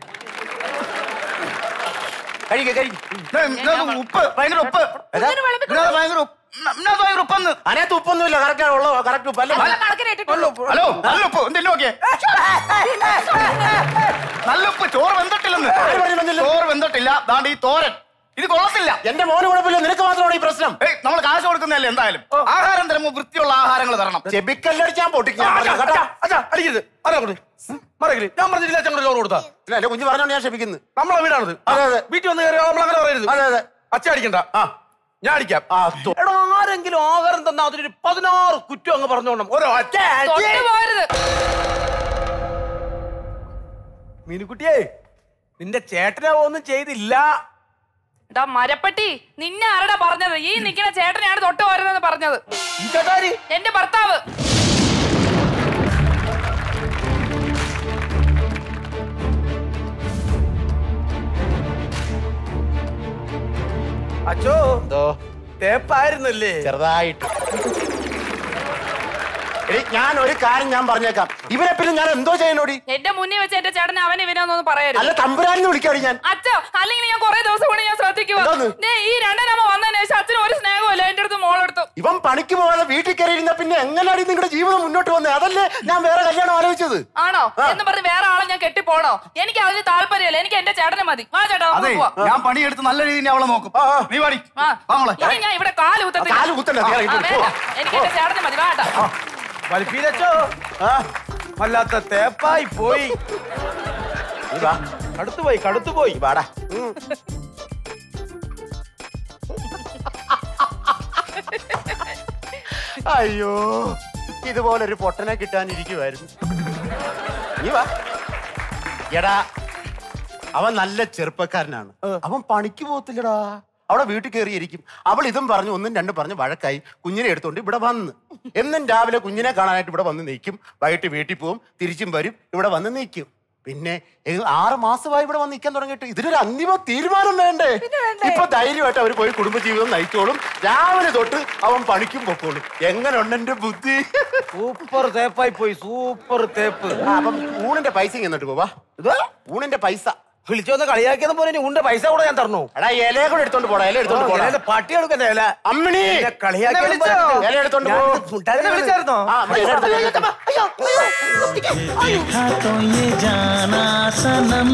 കഴിക്ക കഴിക്ക ഇത് ഇതിനകത്ത് ഉപ്പ് ഭയങ്കര ഉപ്പ് ഇതിനകത്ത് ഭയങ്കര ഉപ്പ് ഇതിനകത്ത് ഭയങ്കര ഉപ്പെന്ന് അതിനകത്ത് ഉപ്പൊന്നുമില്ല കറക്റ്റ് ഉള്ളോ കറക്റ്റ് ഉപ്പ് അല്ലേ ഹലോ നല്ല ഉപ്പ് എന്തിനു നോക്കിയേ നല്ല ഉപ്പ് ചോറ് വെന്തിട്ടില്ലെന്ന് ആര് പറഞ്ഞു വെന്തില്ല? ചോറ് വെന്തിട്ടില്ല ദാണ്ട് ഈ തോരൻ ഇത് കൊള്ളത്തില്ല എന്റെ മോന് കുഴപ്പമില്ല നിനക്ക് മാത്രമാണ് ഈ പ്രശ്നം ഏയ് നമ്മൾ കാശ് കൊടുക്കുന്നതല്ലേ എന്തായാലും ആഹാരം തരുമ്പോ വൃത്തിയുള്ള ആഹാരങ്ങൾ തരണം ചെബിക്കല്ലടിച്ച് ഞാൻ പൊട്ടിക്കും ഞാൻ പറഞ്ഞു, കേട്ടോ അച്ഛാ അടിക്കരുത് അതെ മറകില് ഞാൻ പറഞ്ഞിട്ടില്ല അച്ഛൻ ചോറ് കൊടുത്താ ഇല്ല, എന്റെ കുഞ്ഞ് പറഞ്ഞോണ്ട് ഞാൻ ക്ഷമിക്കുന്നു നമ്മളെ വീടാണത് അതെ, അതെ. വീട്ടിൽ വന്ന് കയറി നമ്മളങ്ങനെ പറയരുത് അതെ അതെ അച്ഛ അടിക്കണ്ട ആ ഞാൻ അടിക്കാം ആ തൊ- എടോ ആരെങ്കിലും ആഹാരം തന്നാ അതിനൊരു പതിനാറ് കുറ്റം അങ്ങ് പറഞ്ഞോണം ഓരോ അച്ഛ തൊട്ട് പോരുത് മീനുക്കുട്ടിയേ നിന്റെ ചേട്ടനെ ഒന്നും ചെയ്തില്ല എടാ മരപ്പട്ടി നിന്നെ ആരടാ പറഞ്ഞത് ഈ നിൽക്കുന്ന ചേട്ടനെയാണ് തൊട്ട് പോരുതെന്ന് പറഞ്ഞത് ഈ ചേട്ടാരി എന്റെ ഭർത്താവ് അച്ഛോ എന്തോ തേപ്പായിരുന്നല്ലേ ചെറുതായിട്ട് എടി ഞാൻ ഒരു കാര്യം ഞാൻ പറഞ്ഞേക്കാം ഇവരെ പിന്നെ ഞാൻ എന്തോ ചെയ്യണോടി എന്റെ മുന്നിൽ വെച്ച് എന്റെ ചേട്ടനെ അവനെ ഇവനൊന്നും പറയരുത് അല്ല തമ്പുരാനെന്ന് വിളിക്കാടി ഞാൻ അച്ഛ അല്ലെങ്കിൽ ഞാൻ കുറെ ദിവസം കൊണ്ട് ഞാൻ ശ്രദ്ധിക്കുക എന്തോന്ന്? ദേ, ഈ രണ്ടനമ്മ വന്നതിന് ശേഷം അച്ഛന് ഒരു സ്നേഹമില്ല എന്റെ അടുത്ത് മോളെടുത്തു ഇവൻ പണിക്ക് പോകാതെ വീട്ടിൽ കയറി ഇരുന്ന പിന്നെ എങ്ങനെയാണ് നിങ്ങളുടെ ജീവിതം മുന്നോട്ട് വന്നത് അതല്ലേ ഞാൻ വേറെ കല്യാണം ആലോചിച്ചത് ആണോ എന്ന് പറഞ്ഞ് വേറെ ആളെ ഞാൻ കെട്ടിപ്പോണോ എനിക്ക് അതിന് താല്പര്യമില്ല എനിക്ക് എന്റെ ചേട്ടനെ മതി വാ ചേട്ടാ അതെ നമുക്ക് പോവാം. ഞാൻ പണിയെടുത്ത് നല്ല രീതിയിൽ അവളെ നോക്കും ആ, ആ. നീ പാടി ആ. വാങ്ങളെ ഇനി ഞാൻ ഇവിടെ കാല് കുത്തത്തില്ല. കാല് കുത്തണ്ട, നീ ആ, ഇറങ്ങി വേണ്ട. പോ. എനിക്ക് എന്റെ ചേട്ടനെ മതി വാ കേട്ടോ വലിപ്പീരച്ചോ ആ വല്ലാത്ത തേപ്പായി പോയി നീ വാ കടുത്തു പോയി കടുത്തു പോയി നീ വാടാ അയ്യോ ഇതുപോലൊരു പൊട്ടനെ കിട്ടാനിരിക്കുമായിരുന്നു നീ വാ എടാ അവൻ നല്ല ചെറുപ്പക്കാരനാണ് അവൻ പണിക്ക് പോകത്തില്ലടാ അവിടെ വീട്ടിൽ കയറിയിരിക്കും അവൾ ഇതും പറഞ്ഞു ഒന്നും രണ്ടും പറഞ്ഞ് വഴക്കായി കുഞ്ഞിനെ എടുത്തോണ്ട് ഇവിടെ വന്ന് എന്നും രാവിലെ കുഞ്ഞിനെ കാണാനായിട്ട് ഇവിടെ വന്ന് നിൽക്കും വൈകിട്ട് വീട്ടിൽ പോവും തിരിച്ചും വരും ഇവിടെ വന്ന് നിൽക്കും പിന്നെ ഏ- ആറ് മാസമായി ഇവിടെ വന്ന് നിൽക്കാൻ തുടങ്ങിയിട്ട് ഇതിനൊരു അന്തിമ തീരുമാനം വേണ്ടേ ഇപ്പൊ ധൈര്യമായിട്ട് അവർ പോയി കുടുംബജീവിതം നയിച്ചോളും രാവിലെ തൊട്ട് അവൻ പണിക്കും പൊക്കോളും എങ്ങനെ ഉണ്ട് എന്റെ ബുദ്ധി സൂപ്പർ തേപ്പായി പോയി സൂപ്പർ തേപ്പ് ആ, അപ്പം ഊണിന്റെ പൈസ എന്നിട്ട് പോവാ ഇത് ഊണിന്റെ പൈസ വിളിച്ചു വന്ന് കളിയാക്കിയെന്ന് പോലെ ഇനി ഉണ്ട പൈസ കൂടെ ഞാൻ തരണോ എടാ ഇലയെ കൂടെ എടുത്തോണ്ട് പോടാ ഇല എടുത്തോണ്ട് പോടാ എന്റെ പട്ടി എടുക്കണ്ട ഇല അമ്മിണി എന്നെ കളിയാക്കിയെന്ന് എന്നെ വിളിച്ചോ? പറഞ്ഞിട്ട് ഇല എടുത്തോണ്ട് ഞാൻ പോ മുട്ടായി എന്നെ വിളിച്ചായിരുന്നോ? ആ, അമ്മ ഇല എടുത്തോണ്ട് പോ. देखा तो ये जाना सनम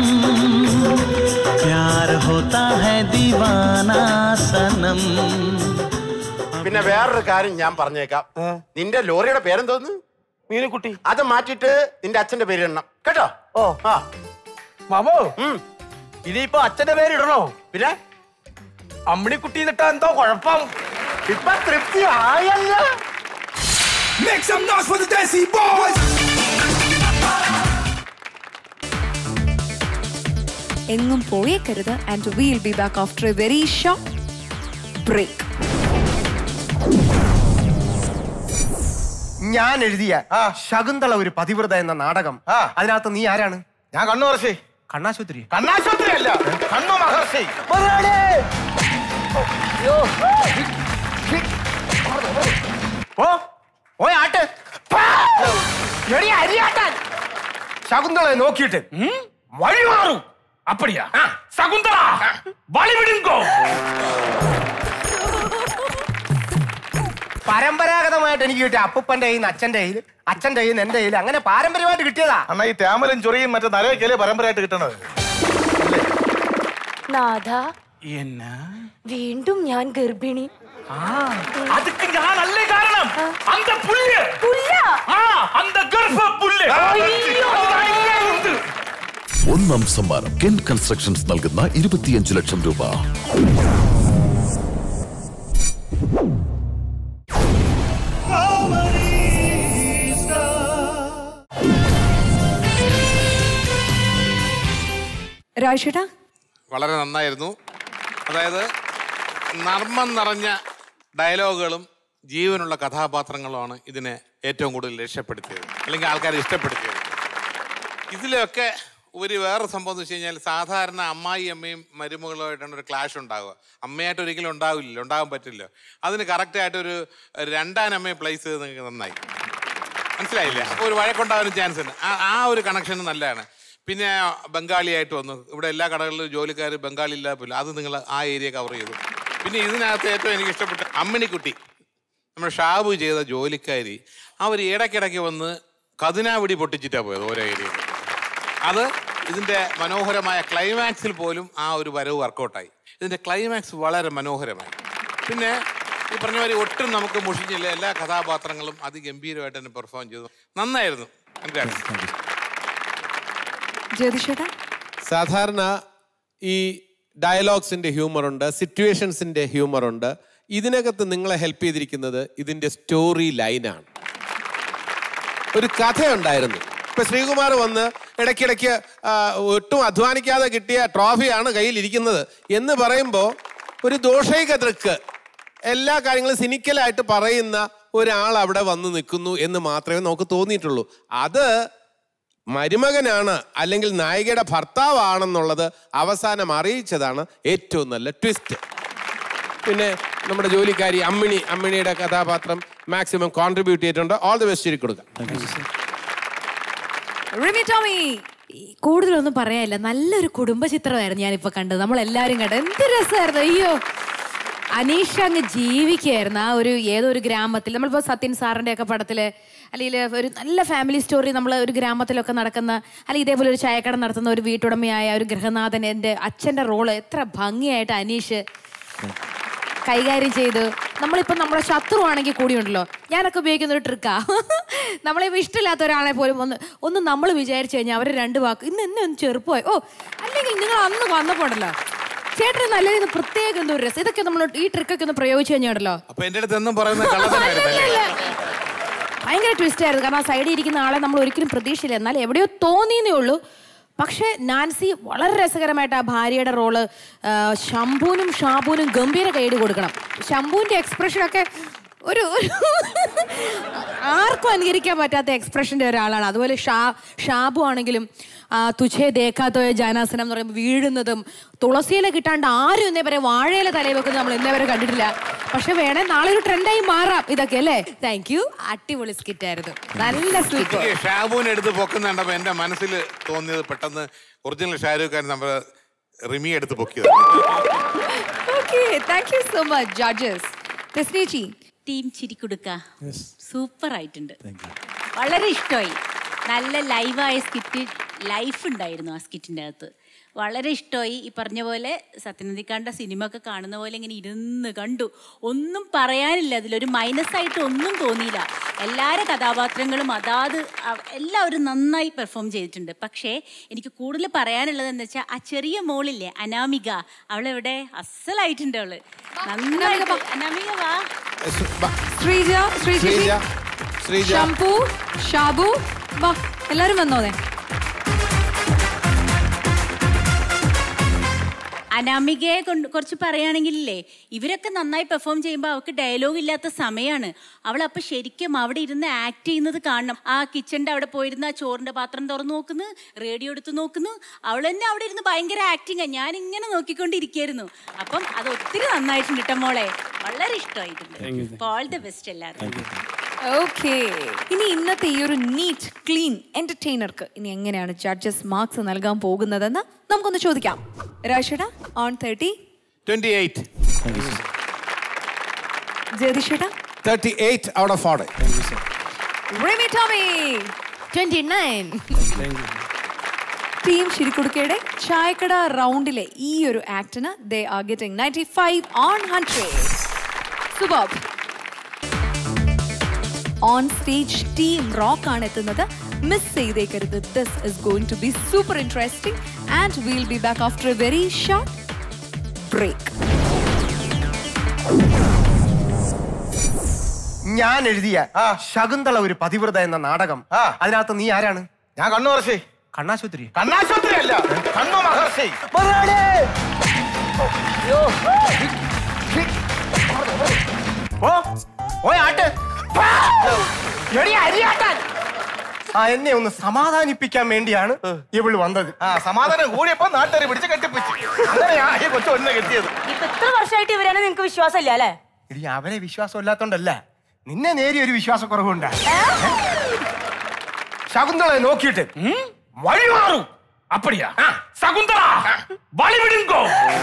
प्यार होता है दीवाना सनम പിന്നെ വേറൊരു കാര്യം ഞാൻ പറഞ്ഞേക്കാം നിന്റെ ലോറിയുടെ പേരെന്തോന്ന് മീനുക്കുട്ടി അത് മാറ്റിയിട്ട് നിന്റെ അച്ഛന്റെ പേര് ഇടണം കേട്ടോ ഓ ആ മാമോ ഉം. ഇനിയിപ്പോ അച്ഛന്റെ പേര് ഇടണോ പിന്നെ അമ്മിണിക്കുട്ടി എന്നിട്ടാ എന്തോ കുഴപ്പം ഇപ്പൊ തൃപ്തി ആയല്ലോ Make some noise for the Desi Boys! എങ്ങും പോയേക്കരുത് and will be back after a very short break ഞാൻ എഴുതിയ ശകുന്തള ഒരു പതിവ്രത എന്ന നാടകം അതിനകത്ത് നീ ആരാണ് ഞാൻ കണ്ണു മഹർഷി കണ്ണാശുപത്രി കണ്ണാശുപത്രി അല്ല കണ്ണു മഹർഷി ഓ ഓ ആട്ട് എടി അരിയാട്ടാൻ ശകുന്തളയെ നോക്കിയിട്ട് വഴി മാറും അപ്പടിയാ സകുന്തള വളി വിടുങ്കോ പരമ്പരാഗതമായിട്ട് എനിക്ക് കിട്ടിയ അപ്പൂപ്പന്റെ കയ്യിൽ നിന്ന് അച്ഛന്റെ കയ്യിൽ അച്ഛന്റെ കയ്യിൽ നിന്ന് എന്റെ കയ്യിൽ അങ്ങനെ പാരമ്പര്യമായിട്ട് കിട്ടിയതാ അണ്ണാ ഈ തേമലും ചൊറിയും മറ്റേ നരയൊക്കെയല്ലേ പരമ്പരയായിട്ട് കിട്ടണത് നാഥ എന്നാ വീണ്ടും ഞാൻ ഗർഭിണി அதுக்கு நான் அல்ல காரணம் அந்த புல்லு പുല്ല ஆ அந்த கர்ப்ப புல்லு அதுதான் இங்கே உண்டு. ഒന്നാം സമ്മാനം കെൻ കൺസ്ട്രക്ഷൻസ് നൽകുന്ന ഇരുപത്തിയഞ്ച് ലക്ഷം രൂപ രാജേട്ടാ വളരെ നന്നായിരുന്നു അതായത് നർമ്മം നിറഞ്ഞ ഡയലോഗുകളും ജീവനുള്ള കഥാപാത്രങ്ങളുമാണ് ഇതിനെ ഏറ്റവും കൂടുതൽ രക്ഷപ്പെടുത്തിയത് അല്ലെങ്കിൽ ആൾക്കാരെ ഇഷ്ടപ്പെടുത്തിയത് ഇതിലൊക്കെ ഒരു വേറെ സംഭവം എന്ന് വെച്ച് കഴിഞ്ഞാൽ സാധാരണ അമ്മായി അമ്മയും മരുമകളുമായിട്ടാണ് ഒരു ക്ലാഷ് ഉണ്ടാവുക അമ്മയായിട്ട് ഒരിക്കലും ഉണ്ടാവില്ല ഉണ്ടാകാൻ പറ്റില്ല അതിന് കറക്റ്റായിട്ട് ഒരു രണ്ടാം അമ്മയെ പ്ലേസ് ചെയ്ത് നിങ്ങൾക്ക് നന്നായി മനസ്സിലായില്ല അപ്പോൾ ഒരു വഴക്കുണ്ടാകാനും ചാൻസ് ഉണ്ട് ആ ആ ഒരു കണക്ഷൻ നല്ലതാണ് പിന്നെ ബംഗാളിയായിട്ട് വന്നു ഇവിടെ എല്ലാ കടകളിലും ജോലിക്കാർ ബംഗാളി ഇല്ലാതെ പോലും അത് നിങ്ങൾ ആ ഏരിയ കവർ ചെയ്തു പിന്നെ ഇതിനകത്ത് ഏറ്റവും എനിക്ക് ഇഷ്ടപ്പെട്ട അമ്മിണിക്കുട്ടി നമ്മുടെ ഷാബു ചെയ്ത ജോലിക്കാരി അവർ ഇടയ്ക്കിടയ്ക്ക് വന്ന് കതിനാവിടി പൊട്ടിച്ചിട്ടാണ് പോയത് ഓരോ ഏരിയയിൽ അത് ഇതിൻ്റെ മനോഹരമായ ക്ലൈമാക്സിൽ പോലും ആ ഒരു വരവ് വർക്കൗട്ടായി ഇതിൻ്റെ ക്ലൈമാക്സ് വളരെ മനോഹരമായി പിന്നെ ഈ പറഞ്ഞ മാതിരി ഒട്ടും നമുക്ക് മുഷിഞ്ഞില്ല എല്ലാ കഥാപാത്രങ്ങളും അതിഗംഭീരമായിട്ട് തന്നെ പെർഫോം ചെയ്തു നന്നായിരുന്നു കൺഗ്രാറ്റ്സ് ജ്യോതിഷേട്ടാ സാധാരണ ഈ ഡയലോഗ്സിന്റെ ഹ്യൂമർ ഉണ്ട് സിറ്റുവേഷൻസിന്റെ ഹ്യൂമർ ഉണ്ട് ഇതിനകത്ത് നിങ്ങളെ ഹെൽപ്പ് ചെയ്തിരിക്കുന്നത് ഇതിന്റെ സ്റ്റോറി ലൈനാണ് ഒരു കഥയുണ്ടായിരുന്നു ഇപ്പൊ ശ്രീകുമാർ വന്ന് ഇടയ്ക്കിടയ്ക്ക് ആ, ഒട്ടും അധ്വാനിക്കാതെ കിട്ടിയ ട്രോഫിയാണ് കയ്യിൽ ഇരിക്കുന്നത് എന്ന് പറയുമ്പോൾ ഒരു ദോഷൈക ദൃക്ക് എല്ലാ കാര്യങ്ങളും സിനിക്കലായിട്ട് പറയുന്ന ഒരാൾ അവിടെ വന്ന് നിൽക്കുന്നു എന്ന് മാത്രമേ നമുക്ക് തോന്നിയിട്ടുള്ളൂ അത് മരുമകനാണ് അല്ലെങ്കിൽ നായികയുടെ ഭർത്താവാണെന്നുള്ളത് അവസാനം അറിയിച്ചതാണ് ഏറ്റവും നല്ല ട്വിസ്റ്റ് പിന്നെ നമ്മുടെ ജോലിക്കാരി അമ്മിണി അമ്മിണിയുടെ കഥാപാത്രം മാക്സിമം കോൺട്രിബ്യൂട്ട് ചെയ്തിട്ടുണ്ട് ഓൾ ദി ബെസ്റ്റ് കൊടുക്കാം റിമി ടോമി കൂടുതലൊന്നും പറയാനില്ല നല്ലൊരു കുടുംബ ചിത്രമായിരുന്നു ഞാനിപ്പോ കണ്ടത് നമ്മൾ എല്ലാവരും കണ്ടത് എന്ത് രസമായിരുന്നു അയ്യോ അനീഷ അങ്ങ് ജീവിക്കുകയായിരുന്നു ആ ഒരു ഏതോ ഒരു ഗ്രാമത്തിൽ നമ്മളിപ്പോൾ സത്യൻ സാറിൻ്റെ ഒക്കെ പടത്തില് അല്ലെങ്കിൽ ഒരു നല്ല ഫാമിലി സ്റ്റോറി നമ്മൾ ഒരു ഗ്രാമത്തിലൊക്കെ നടക്കുന്ന അല്ലെങ്കിൽ ഇതേപോലെ ഒരു ചായക്കട നടത്തുന്ന ഒരു വീട്ടുടമയായ ഒരു ഗൃഹനാഥൻ എൻ്റെ അച്ഛൻ്റെ റോള് എത്ര ഭംഗിയായിട്ട് അനീഷ് കൈകാര്യം ചെയ്ത് നമ്മളിപ്പോൾ നമ്മുടെ ശത്രുവാണെങ്കിൽ കൂടിയുണ്ടല്ലോ ഞാനൊക്കെ ഉപയോഗിക്കുന്ന ഒരു ട്രിക്കാ നമ്മളിപ്പോൾ ഇഷ്ടമില്ലാത്ത ഒരാളെ പോലും ഒന്ന് ഒന്ന് നമ്മൾ വിചാരിച്ചു കഴിഞ്ഞാൽ അവർ രണ്ട് വാക്ക് ഇന്ന് എന്നെ ഒന്ന് ചെറുപ്പമായി ഓ അല്ലെങ്കിൽ നിങ്ങൾ അന്ന് വന്നപ്പോണ്ടല്ലോ ചേട്ടൻ നല്ല രീതിയിൽ പ്രത്യേകം എന്തോ ഒരു രസം ഇതൊക്കെ നമ്മൾ ഈ ട്രിക്കൊക്കെ ഒന്ന് പ്രയോഗിച്ചു കഴിഞ്ഞാടല്ലോ അപ്പൊ എന്റെ അടുത്ത് എന്നും പറയുന്ന കള്ളത്തനായിരുന്നല്ലേ ഭയങ്കര ട്വിസ്റ്റ് ആയിരുന്നു കാരണം ആ സൈഡിൽ ഇരിക്കുന്ന ആളെ നമ്മൾ ഒരിക്കലും പ്രതീക്ഷയില്ല എന്നാൽ എവിടെയോ തോന്നിയെന്നേ ഉള്ളൂ പക്ഷേ നാൻസി വളരെ രസകരമായിട്ട് ആ ഭാര്യയുടെ റോള് ആ, ശംഭുവിനും ഷാബുവിനും ഗംഭീര കൈയ്യടി കൊടുക്കണം ശംഭുവിന്റെ എക്സ്പ്രഷനൊക്കെ ഒരു ഒരു ആർക്കും അനുകരിക്കാൻ പറ്റാത്ത എക്സ്പ്രഷന്റെ ഒരാളാണ് അതുപോലെ ഷാ ഷാബു ആണെങ്കിലും ആ, തുഛേ ദേഖാത്തോയ ജാനാസനം എന്ന് പറയുമ്പോൾ വീഴുന്നതും തുളസിയില കിട്ടാണ്ട് ആരും ഇന്നേ വരെ വാഴയില തലയിൽ വെക്കുന്നത് നമ്മൾ ഇന്നേ വരെ കണ്ടിട്ടില്ല പക്ഷെ വേണേ നാളെ ഒരു ട്രെൻഡായി മാറാം ഇതൊക്കെ അല്ലേ താങ്ക് യു അടിപൊളി സ്കിറ്റ് ആയിരുന്നു നല്ല സൂപ്പർ എനിക്ക് ഷാബുവിനെ എടുത്ത് പൊക്കുന്ന കണ്ടപ്പോ എന്റെ മനസ്സിൽ തോന്നിയത് പെട്ടെന്ന് ഒറിജിനൽ ഷാരൂഖ് ഖാൻ നമ്മുടെ റിമി എടുത്ത് പൊക്കിയത് okay thank you so much judges പ്രസ്നേച്ചി ടീം ചിരിക്കുടുക്ക സൂപ്പർ ആയിട്ടുണ്ട് വളരെ ഇഷ്ടമായി നല്ല ലൈവായ സ്കിറ്റ് ലൈഫ് ഉണ്ടായിരുന്നു ആ സ്കിറ്റിൻ്റെ അകത്ത് വളരെ ഇഷ്ടമായി ഈ പറഞ്ഞ പോലെ സത്യനന്ദിക്കാണ്ട സിനിമ ഒക്കെ കാണുന്ന പോലെ ഇങ്ങനെ ഇരുന്ന് കണ്ടു ഒന്നും പറയാനില്ല അതിലൊരു മൈനസ് ആയിട്ട് ഒന്നും തോന്നിയില്ല എല്ലാവരുടെ കഥാപാത്രങ്ങളും അതാത് അവ- എല്ലാവരും നന്നായി പെർഫോം ചെയ്തിട്ടുണ്ട് പക്ഷേ എനിക്ക് കൂടുതൽ പറയാനുള്ളത് എന്ന് വെച്ചാൽ ആ ചെറിയ മോളില്ലേ അനാമിക അവളെവിടെ അസലായിട്ടുണ്ട് അവള് നന്നായിട്ട് അനാമിക വാ ശ്രീജ ശ്രീജ ശ്രീജ ശ്രീജ ഷംപു ഷാബു വാ എല്ലാരും വന്നോതെ അനാമികയെ കൊണ്ട് കുറച്ച് പറയുകയാണെങ്കിലേ ഇവരൊക്കെ നന്നായി പെർഫോം ചെയ്യുമ്പോൾ അവർക്ക് ഡയലോഗ് ഇല്ലാത്ത സമയമാണ് അവൾ അപ്പൊ ശരിക്കും അവിടെ ഇരുന്ന് ആക്ട് ചെയ്യുന്നത് കാണണം ആ കിച്ചണിന്റെ അവിടെ പോയിരുന്ന് ആ ചോറിന്റെ പാത്രം തുറന്നു നോക്കുന്നു റേഡിയോ എടുത്ത് നോക്കുന്നു അവൾ തന്നെ അവിടെ ഇരുന്ന് ഭയങ്കര ആക്ടിങ് ഞാൻ ഇങ്ങനെ നോക്കിക്കൊണ്ടിരിക്കുകയായിരുന്നു അപ്പം അത് ഒത്തിരി നന്നായിട്ടുണ്ട് കേട്ടോ മോളെ വളരെ ഇഷ്ടമായിട്ടുണ്ട് ഓൾ ദ ബെസ്റ്റ് എല്ലാവർക്കും ഓക്കെ ഇനി ഇന്നത്തെ ഈ ഒരു നീറ്റ് ക്ലീൻ എന്റർടൈനർക്ക് ഇനി എങ്ങനെയാണ് ജഡ്ജസ് മാർക്സ് നൽകാൻ പോകുന്നതെന്ന് നമുക്കൊന്ന് ചോദിക്കാം രാഷേട ഓൺ തേർട്ടി ട്വന്റി എയ്റ്റ് ജയതിഷേട thirty eight out of order Rimi Tomy twenty nine team ശിരിക്കുടുക്കയുടെ ചായക്കട റൗണ്ടിലെ ഈ ഒരു ആക്ടിന് they are getting ninety five on hundred സുബോബ് ഓൺ സ്റ്റേജ് ടീം റോക്ക് ആണ് എത്തുന്നത് മിസ് ചെയ്തേക്കരുത് this is going to be super interesting and will be back after a very short break ഞാൻ എഴുതിയ ശകുന്തള ഒരു പതിവ്രത എന്ന നാടകം അതിനകത്ത് നീ ആരാണ് ഞാൻ കണ്ണു മഹർഷി കണ്ണാശുപത്രി കണ്ണാശുപത്രി അല്ല കണ്ണു മഹർഷി ഓ ഓ ആട്ട് എടി അരിയാട്ടാൻ ആ എന്നെ ഒന്ന് സമാധാനിപ്പിക്കാൻ വേണ്ടിയാണ് ഇവള് വന്നത് ആ സമാധാനം കൂടിയപ്പോ നാട്ടുകാരെ പിടിച്ച് കെട്ടിപ്പിച്ചു അങ്ങനെയാ ഈ കൊച്ചു ഒന്നെ കെട്ടിയത് ഇപ്പൊ ഇത്ര വർഷമായിട്ട് ഇവരാണ് നിങ്ങക്ക് വിശ്വാസമില്ല അല്ലേ എടി അവരെ വിശ്വാസം ഇല്ലാത്തോണ്ടല്ല നിന്നെ നേരിയ ഒരു വിശ്വാസക്കുറവുണ്ട് ശകുന്തളയെ നോക്കിയിട്ട് വഴി മാറും അപ്പടിയാ സകുന്തള വളി വിടുങ്കോ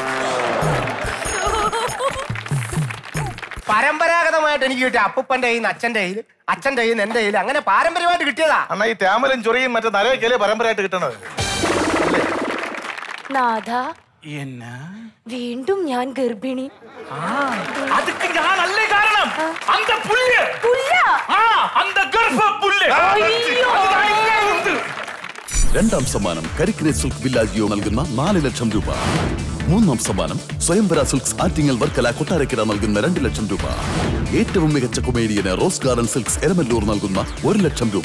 പരമ്പരാഗതമായിട്ട് എനിക്ക് കിട്ടിയ അപ്പൂപ്പന്റെ കയ്യിൽ നിന്ന് അച്ഛന്റെ കയ്യിൽ അച്ഛന്റെ കയ്യിൽ നിന്ന് എന്റെ കയ്യിൽ അങ്ങനെ പാരമ്പര്യമായിട്ട് കിട്ടിയതാ അണ്ണാ ഈ തേമലും ചൊറിയും മറ്റേ നരയൊക്കെയല്ലേ പരമ്പരയായിട്ട് കിട്ടണത് നാഥ എന്നാ വീണ്ടും ഞാൻ ഗർഭിണി அதுக்கு நான் அல்ல காரணம் அந்த புல்லு പുല്ല ஆ அந்த கர்ப்ப புல்லு அதுதான் இங்கே உண்டு രണ്ടാം സമ്മാനം കരിക്കിനെ സിൽക്ക് വില്ലാജിയോ നൽകുന്ന നാല് ലക്ഷം രൂപ മൂന്നാം സമ്മാനം സ്വയംവര സിൽക്സ് ആറ്റിങ്ങൽ വർക്കല കൊട്ടാരക്കര നൽകുന്ന രണ്ട് ലക്ഷം രൂപ ഏറ്റവും മികച്ച കൊമേഡിയന് റോസ് ഗാർഡൻ സിൽക്സ് എരമല്ലൂർ നൽകുന്ന ഒരു ലക്ഷം രൂപ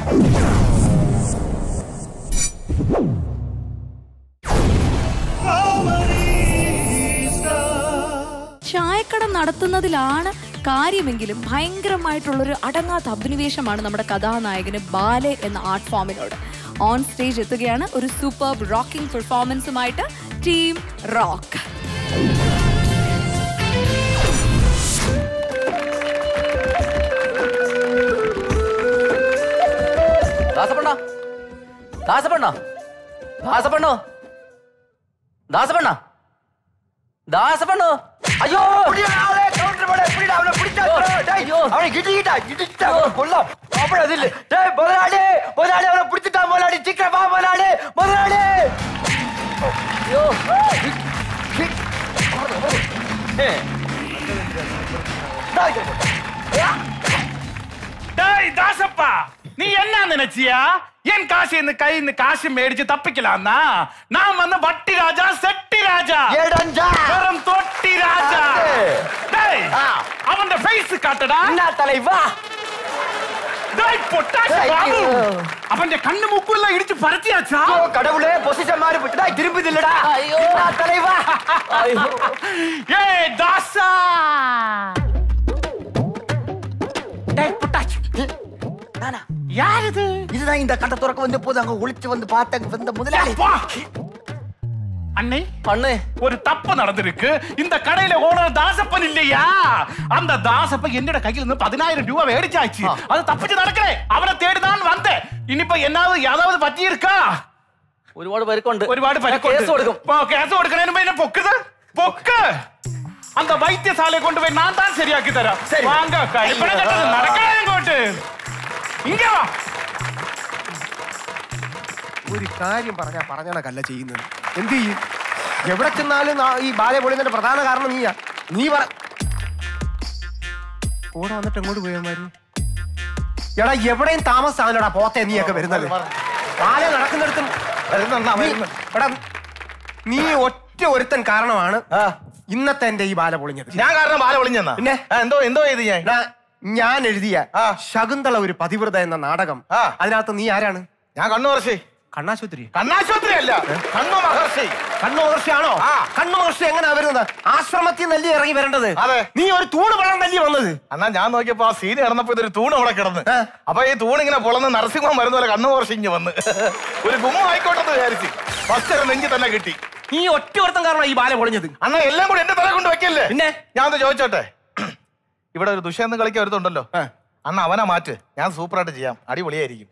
ചായക്കട നടത്തുന്നതിലാണ് കാര്യമെങ്കിലും ഭയങ്കരമായിട്ടുള്ളൊരു അടങ്ങാത്ത അഭിനിവേശമാണ് നമ്മുടെ കഥാനായകന് ബാലെ എന്ന ആർട്ട് ഫോമിനോട് ഓൺ സ്റ്റേജ് എത്തുകയാണ് ഒരു സൂപ്പർ റോക്കിംഗ് പെർഫോമൻസുമായിട്ട് ടീം റോക്ക് ദാസപ്പണ്ണ ദാസപ്പണ്ണ ദാസപ്പണ്ണോ ദാസപ്പണ്ണ ദാസപ്പണ്ണോ അയ്യോ அவனை கிட்டிக்கிட்டா கிட்டிக்கிட்டா கொல்லாம் அப்படி அது இல்ல டேய் முதலாளி முதலாளி அவனை பிடிச்சிட்டா முதலாளி சீக்கிரம் வா முதலாளி முதலாளி ஐயோ டேய் தாசப்பா நீ என்ன நினைச்சியா என் காசு இந்த கை இந்த காசு மேடிச்சு தப்பிக்கலாம்னா நான் வந்து வட்டி ராஜா செட்டி ராஜா ஏடஞ்சா. வெறும் தொட்டி ராஜா டேய் அவன் ஃபேஸ் காட்டடா என்ன தலைவா டேய் பொட்டாசி ஐயோ. பாபு அவன் கண்ணு மூக்கு எல்லாம் இடிச்சு பறத்தியாச்சா ஐயோ, கடவுளே பொசிஷன் மாறி போச்சுடா திரும்பி இல்லடா என்ன தலைவா ஐயோ. ஏய் தாசா டேய் பொட்டாசி யார் இது இதுதான் இந்த கட்ட துறக்க வந்த போது அங்க ஒளிச்சு வந்து பார்த்தாங்க வந்த முதலாளி அண்ணே அண்ணே ஒரு தப்பு நடந்திருக்கு இந்த கடையில ஓனர் தாசப்பன் இல்லையா அந்த தாசப்பன் என்னோட கையில இருந்து பதினாயிரம் ரூபாய் மேடிச்சாச்சு அது தப்பிச்சு நடக்கல அவனை தேடிதான் வந்தேன் ഇനിയിപ്പോ എന്നാவது ഏതാவது പറ്റിയിരിക്കാ ഒരുപാട് പേർക്കുണ്ട് ഒരുപാട് പേരൊക്കെ കേസ് കൊടുക്കും കേസ് കൊടുക്കണതിന് മുമ്പ് എന്നെ പൊക്കത് പൊക്ക് அந்த வைத்தியசாலையை கொண்டு போய் நான் தான் சரியாக்கி தரேன் வாங்க கைப்பட கட்டது நடக்கல இங்கോട്ട് ഇങ്ങ വാ ഒരു കാര്യം പറഞ്ഞാ പറഞ്ഞണക്കല്ല ചെയ്യുന്നത് എന്ത് ചെയ്യും എവിടെ ചെന്നാലും നാ- ഈ ബാല പൊളിയുന്നതിന്റെ പ്രധാന കാരണം നീയാ നീ പറ കൂടെ വന്നിട്ട് എങ്ങോട്ട് പോയമാര് എടാ എവിടെയും താമസാണല്ലടാ പോത്തെ നീയൊക്കെ വരുന്നത് ബാല നടക്കുന്നിടത്തും നീ- എടാ നീ ഒറ്റ ഒരുത്തൻ കാരണമാണ് ഇന്നത്തെ എന്റെ ഈ ബാല പൊളിഞ്ഞത് ഞാൻ കാരണം ബാല പൊളിഞ്ഞെന്നാ പിന്നെ എന്തോ എന്തോ ചെയ്ത് ഞാൻ എടാ, ഞാൻ എഴുതിയ ശകുന്തള ഒരു പതിവ്രത എന്ന നാടകം അതിനകത്ത് നീ ആരാണ് ഞാൻ കണ്ണു മറച്ചേ കണ്ണാശുപത്രി കണ്ണാശുപത്രി അല്ല കണ്ണു മഹർഷി കണ്ണു മഹർഷിയാണോ കണ്ണു മഹർഷി എങ്ങനെയാ വരുന്നത് ആശ്രമത്തിൽ നല്ല ഇറങ്ങി വരേണ്ടത് അതെ നീ ഒരു തൂണ് പഴം തല്ലി വന്നത് എന്നാ ഞാൻ നോക്കിയപ്പോ ആ സീന് കിടന്നപ്പോ ഇതൊരു തൂണ് അവിടെ കിടന്ന് അപ്പൊ ഈ തൂണ് ഇങ്ങനെ പൊളന്ന് നരസിംഹം വരുന്ന പോലെ കണ്ണു മഹർഷി ഇങ്ങ് വന്ന് ഒരു ഗുമ്മ ആയിക്കോട്ടെ എന്ന് വിചാരിച്ച് ഫസ്റ്റ് ഒരു നെഞ്ചി തന്നെ കിട്ടി നീ ഒറ്റ ഒരുത്തം കാരണം ഈ ബാല പൊളിഞ്ഞത് അണ്ണാ എല്ലാം കൂടി എന്റെ തല കൊണ്ട് വെക്കല്ലേ പിന്നെ ഞാൻ ഒന്ന് ചോദിച്ചോട്ടെ ഇവിടെ ഒരു ദുഷ്യന്തം കളിക്കാൻ ഒരുത്തുണ്ടല്ലോ അണ്ണ അവനെ മാറ്റ് ഞാൻ സൂപ്പറായിട്ട് ചെയ്യാം അടിപൊളിയായിരിക്കും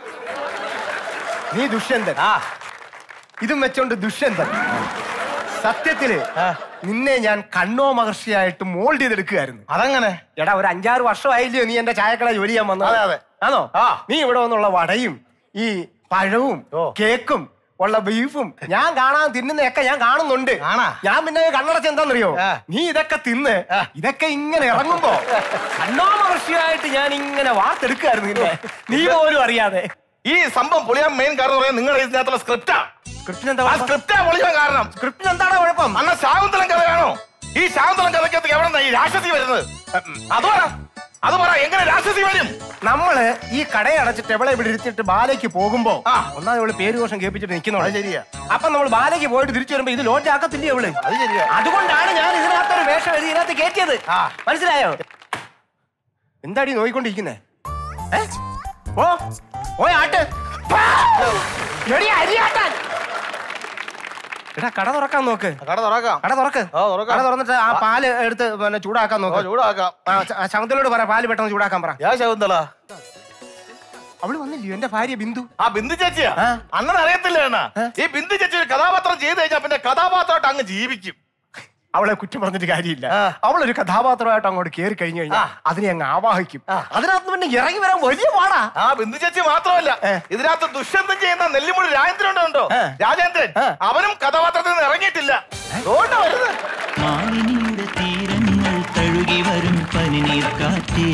നീ ദുഷ്യന്തൻ ആ ഇതും വെച്ചോണ്ട് ദുഷ്യന്തൻ സത്യത്തില് നിന്നെ ഞാൻ കണ്ണോ മഹർഷിയായിട്ട് മോൾഡ് ചെയ്തെടുക്കുകയായിരുന്നു അതങ്ങനെ എടാ ഒരു അഞ്ചാറ് വർഷമായില്ലയോ നീ എന്റെ ചായക്കട ജോലി ചെയ്യാൻ വന്നത് അതെ, അതെ. ആണോ നീ ഇവിടെ വന്നുള്ള വടയും ഈ പഴവും കേക്കും ഉള്ള ബീഫും ഞാൻ കാണാൻ തിന്നുന്നതൊക്കെ ഞാൻ കാണുന്നുണ്ട് ഞാൻ പിന്നെ കണ്ണടച്ച് എന്താണെന്നറിയോ നീ ഇതൊക്കെ തിന്ന് ഇതൊക്കെ ഇങ്ങനെ ഇറങ്ങുമ്പോ കണ്ണോ മഹർഷിയായിട്ട് ഞാൻ ഇങ്ങനെ വാർത്തെടുക്കുകയായിരുന്നു നിന്നെ നീ പോലും അറിയാതെ ഈ സംഭവം പൊളിയാൻ മെയിൻ കാരണം പറയാൻ നിങ്ങളുടെ ഇതിനകത്തുള്ള സ്ക്രിപ്റ്റാ സ്ക്രിപ്റ്റിന് എന്താ ആ സ്ക്രിപ്റ്റാ പൊളിയാൻ കാരണം സ്ക്രിപ്റ്റിന് എന്താണ് കുഴപ്പം അന്ന ശാകുന്തളം കഥയാണോ ഈ ശാകുന്തളം കഥയ്ക്കകത്ത് എവിടെ ഈ രാക്ഷസി വരുന്നത് അത് പറ അത് പറ എങ്ങനെ രാക്ഷസി വരും നമ്മള് ഈ കടയടച്ചിട്ട് എവിടെ ഇവിടെ ഇരുത്തിട്ട് ബാലയ്ക്ക് പോകുമ്പോ ഒന്നാമത് ഇവള് പേര് ദോഷം കേൾപ്പിച്ചിട്ട് നിൽക്കുന്നു ശരിയാ അപ്പൊ നമ്മൾ ബാലയ്ക്ക് പോയിട്ട് തിരിച്ചു വരുമ്പോ ഇത് ലോഡ്ജ് ആക്കത്തില്ലേ അവള് അത് ശരിയാ അതുകൊണ്ടാണ് ഞാൻ ഇതിനകത്തൊരു വേഷം എഴുതി ഇതിനകത്ത് കയറ്റിയത് മനസ്സിലായോ എന്താടി നോയിക്കൊണ്ടിരിക്കുന്നേ ഏ? ഓ ഓ ആട്ട് എടി, അരിയാട്ടാൻ. എടാ കട തുറക്കാൻ നോക്ക് കട തുറക്കാം കട തുറക്ക് തുറക്കാം. കട തുറന്നിട്ട് ആ പാല് എടുത്ത് പിന്നെ ചൂടാക്കാൻ നോക്ക് ചൂടാക്കാം ശകുന്തലോട് പറ പാല് പെട്ടെന്ന് ചൂടാക്കാൻ പറ ഞാൻ ശകുന്തള അവള് വന്നില്ലയോ എന്റെ ഭാര്യ ബിന്ദു ആ ബിന്ദു ചേച്ചിയാ അണ്ണൻ അറിയത്തില്ല അണ്ണാ ഈ ബിന്ദു ചേച്ചി ഒരു കഥാപാത്രം ചെയ്ത് കഴിഞ്ഞാൽ പിന്നെ കഥാപാത്രമായിട്ട് അങ്ങ് ജീവിക്കും അവളെ കുറ്റം പറഞ്ഞിട്ട് കാര്യമില്ല അവളൊരു കഥാപാത്രമായിട്ട് അങ്ങോട്ട് കയറി കഴിഞ്ഞു കഴിഞ്ഞാൽ അതിനെ അങ്ങ് ആവാഹിക്കും അതിനകത്ത് പിന്നെ ഇറങ്ങി വരാൻ വലിയ പാടാ ആ ബിന്ദു ചേച്ചി മാത്രമല്ല ഇതിനകത്ത് ദുഷ്യന്തം ചെയ്യുന്ന നെല്ലിമുടി രാജേന്ദ്രൻ ഉണ്ടോ രാജേന്ദ്രൻ അവനും കഥാപാത്രത്തിൽ നിന്ന് ഇറങ്ങിയിട്ടില്ല അതുകൊണ്ടാ വരുന്നത് മാലിനിയുടെ തീരങ്ങൾ തഴുകി വരും പനിനീർ കാറ്റേ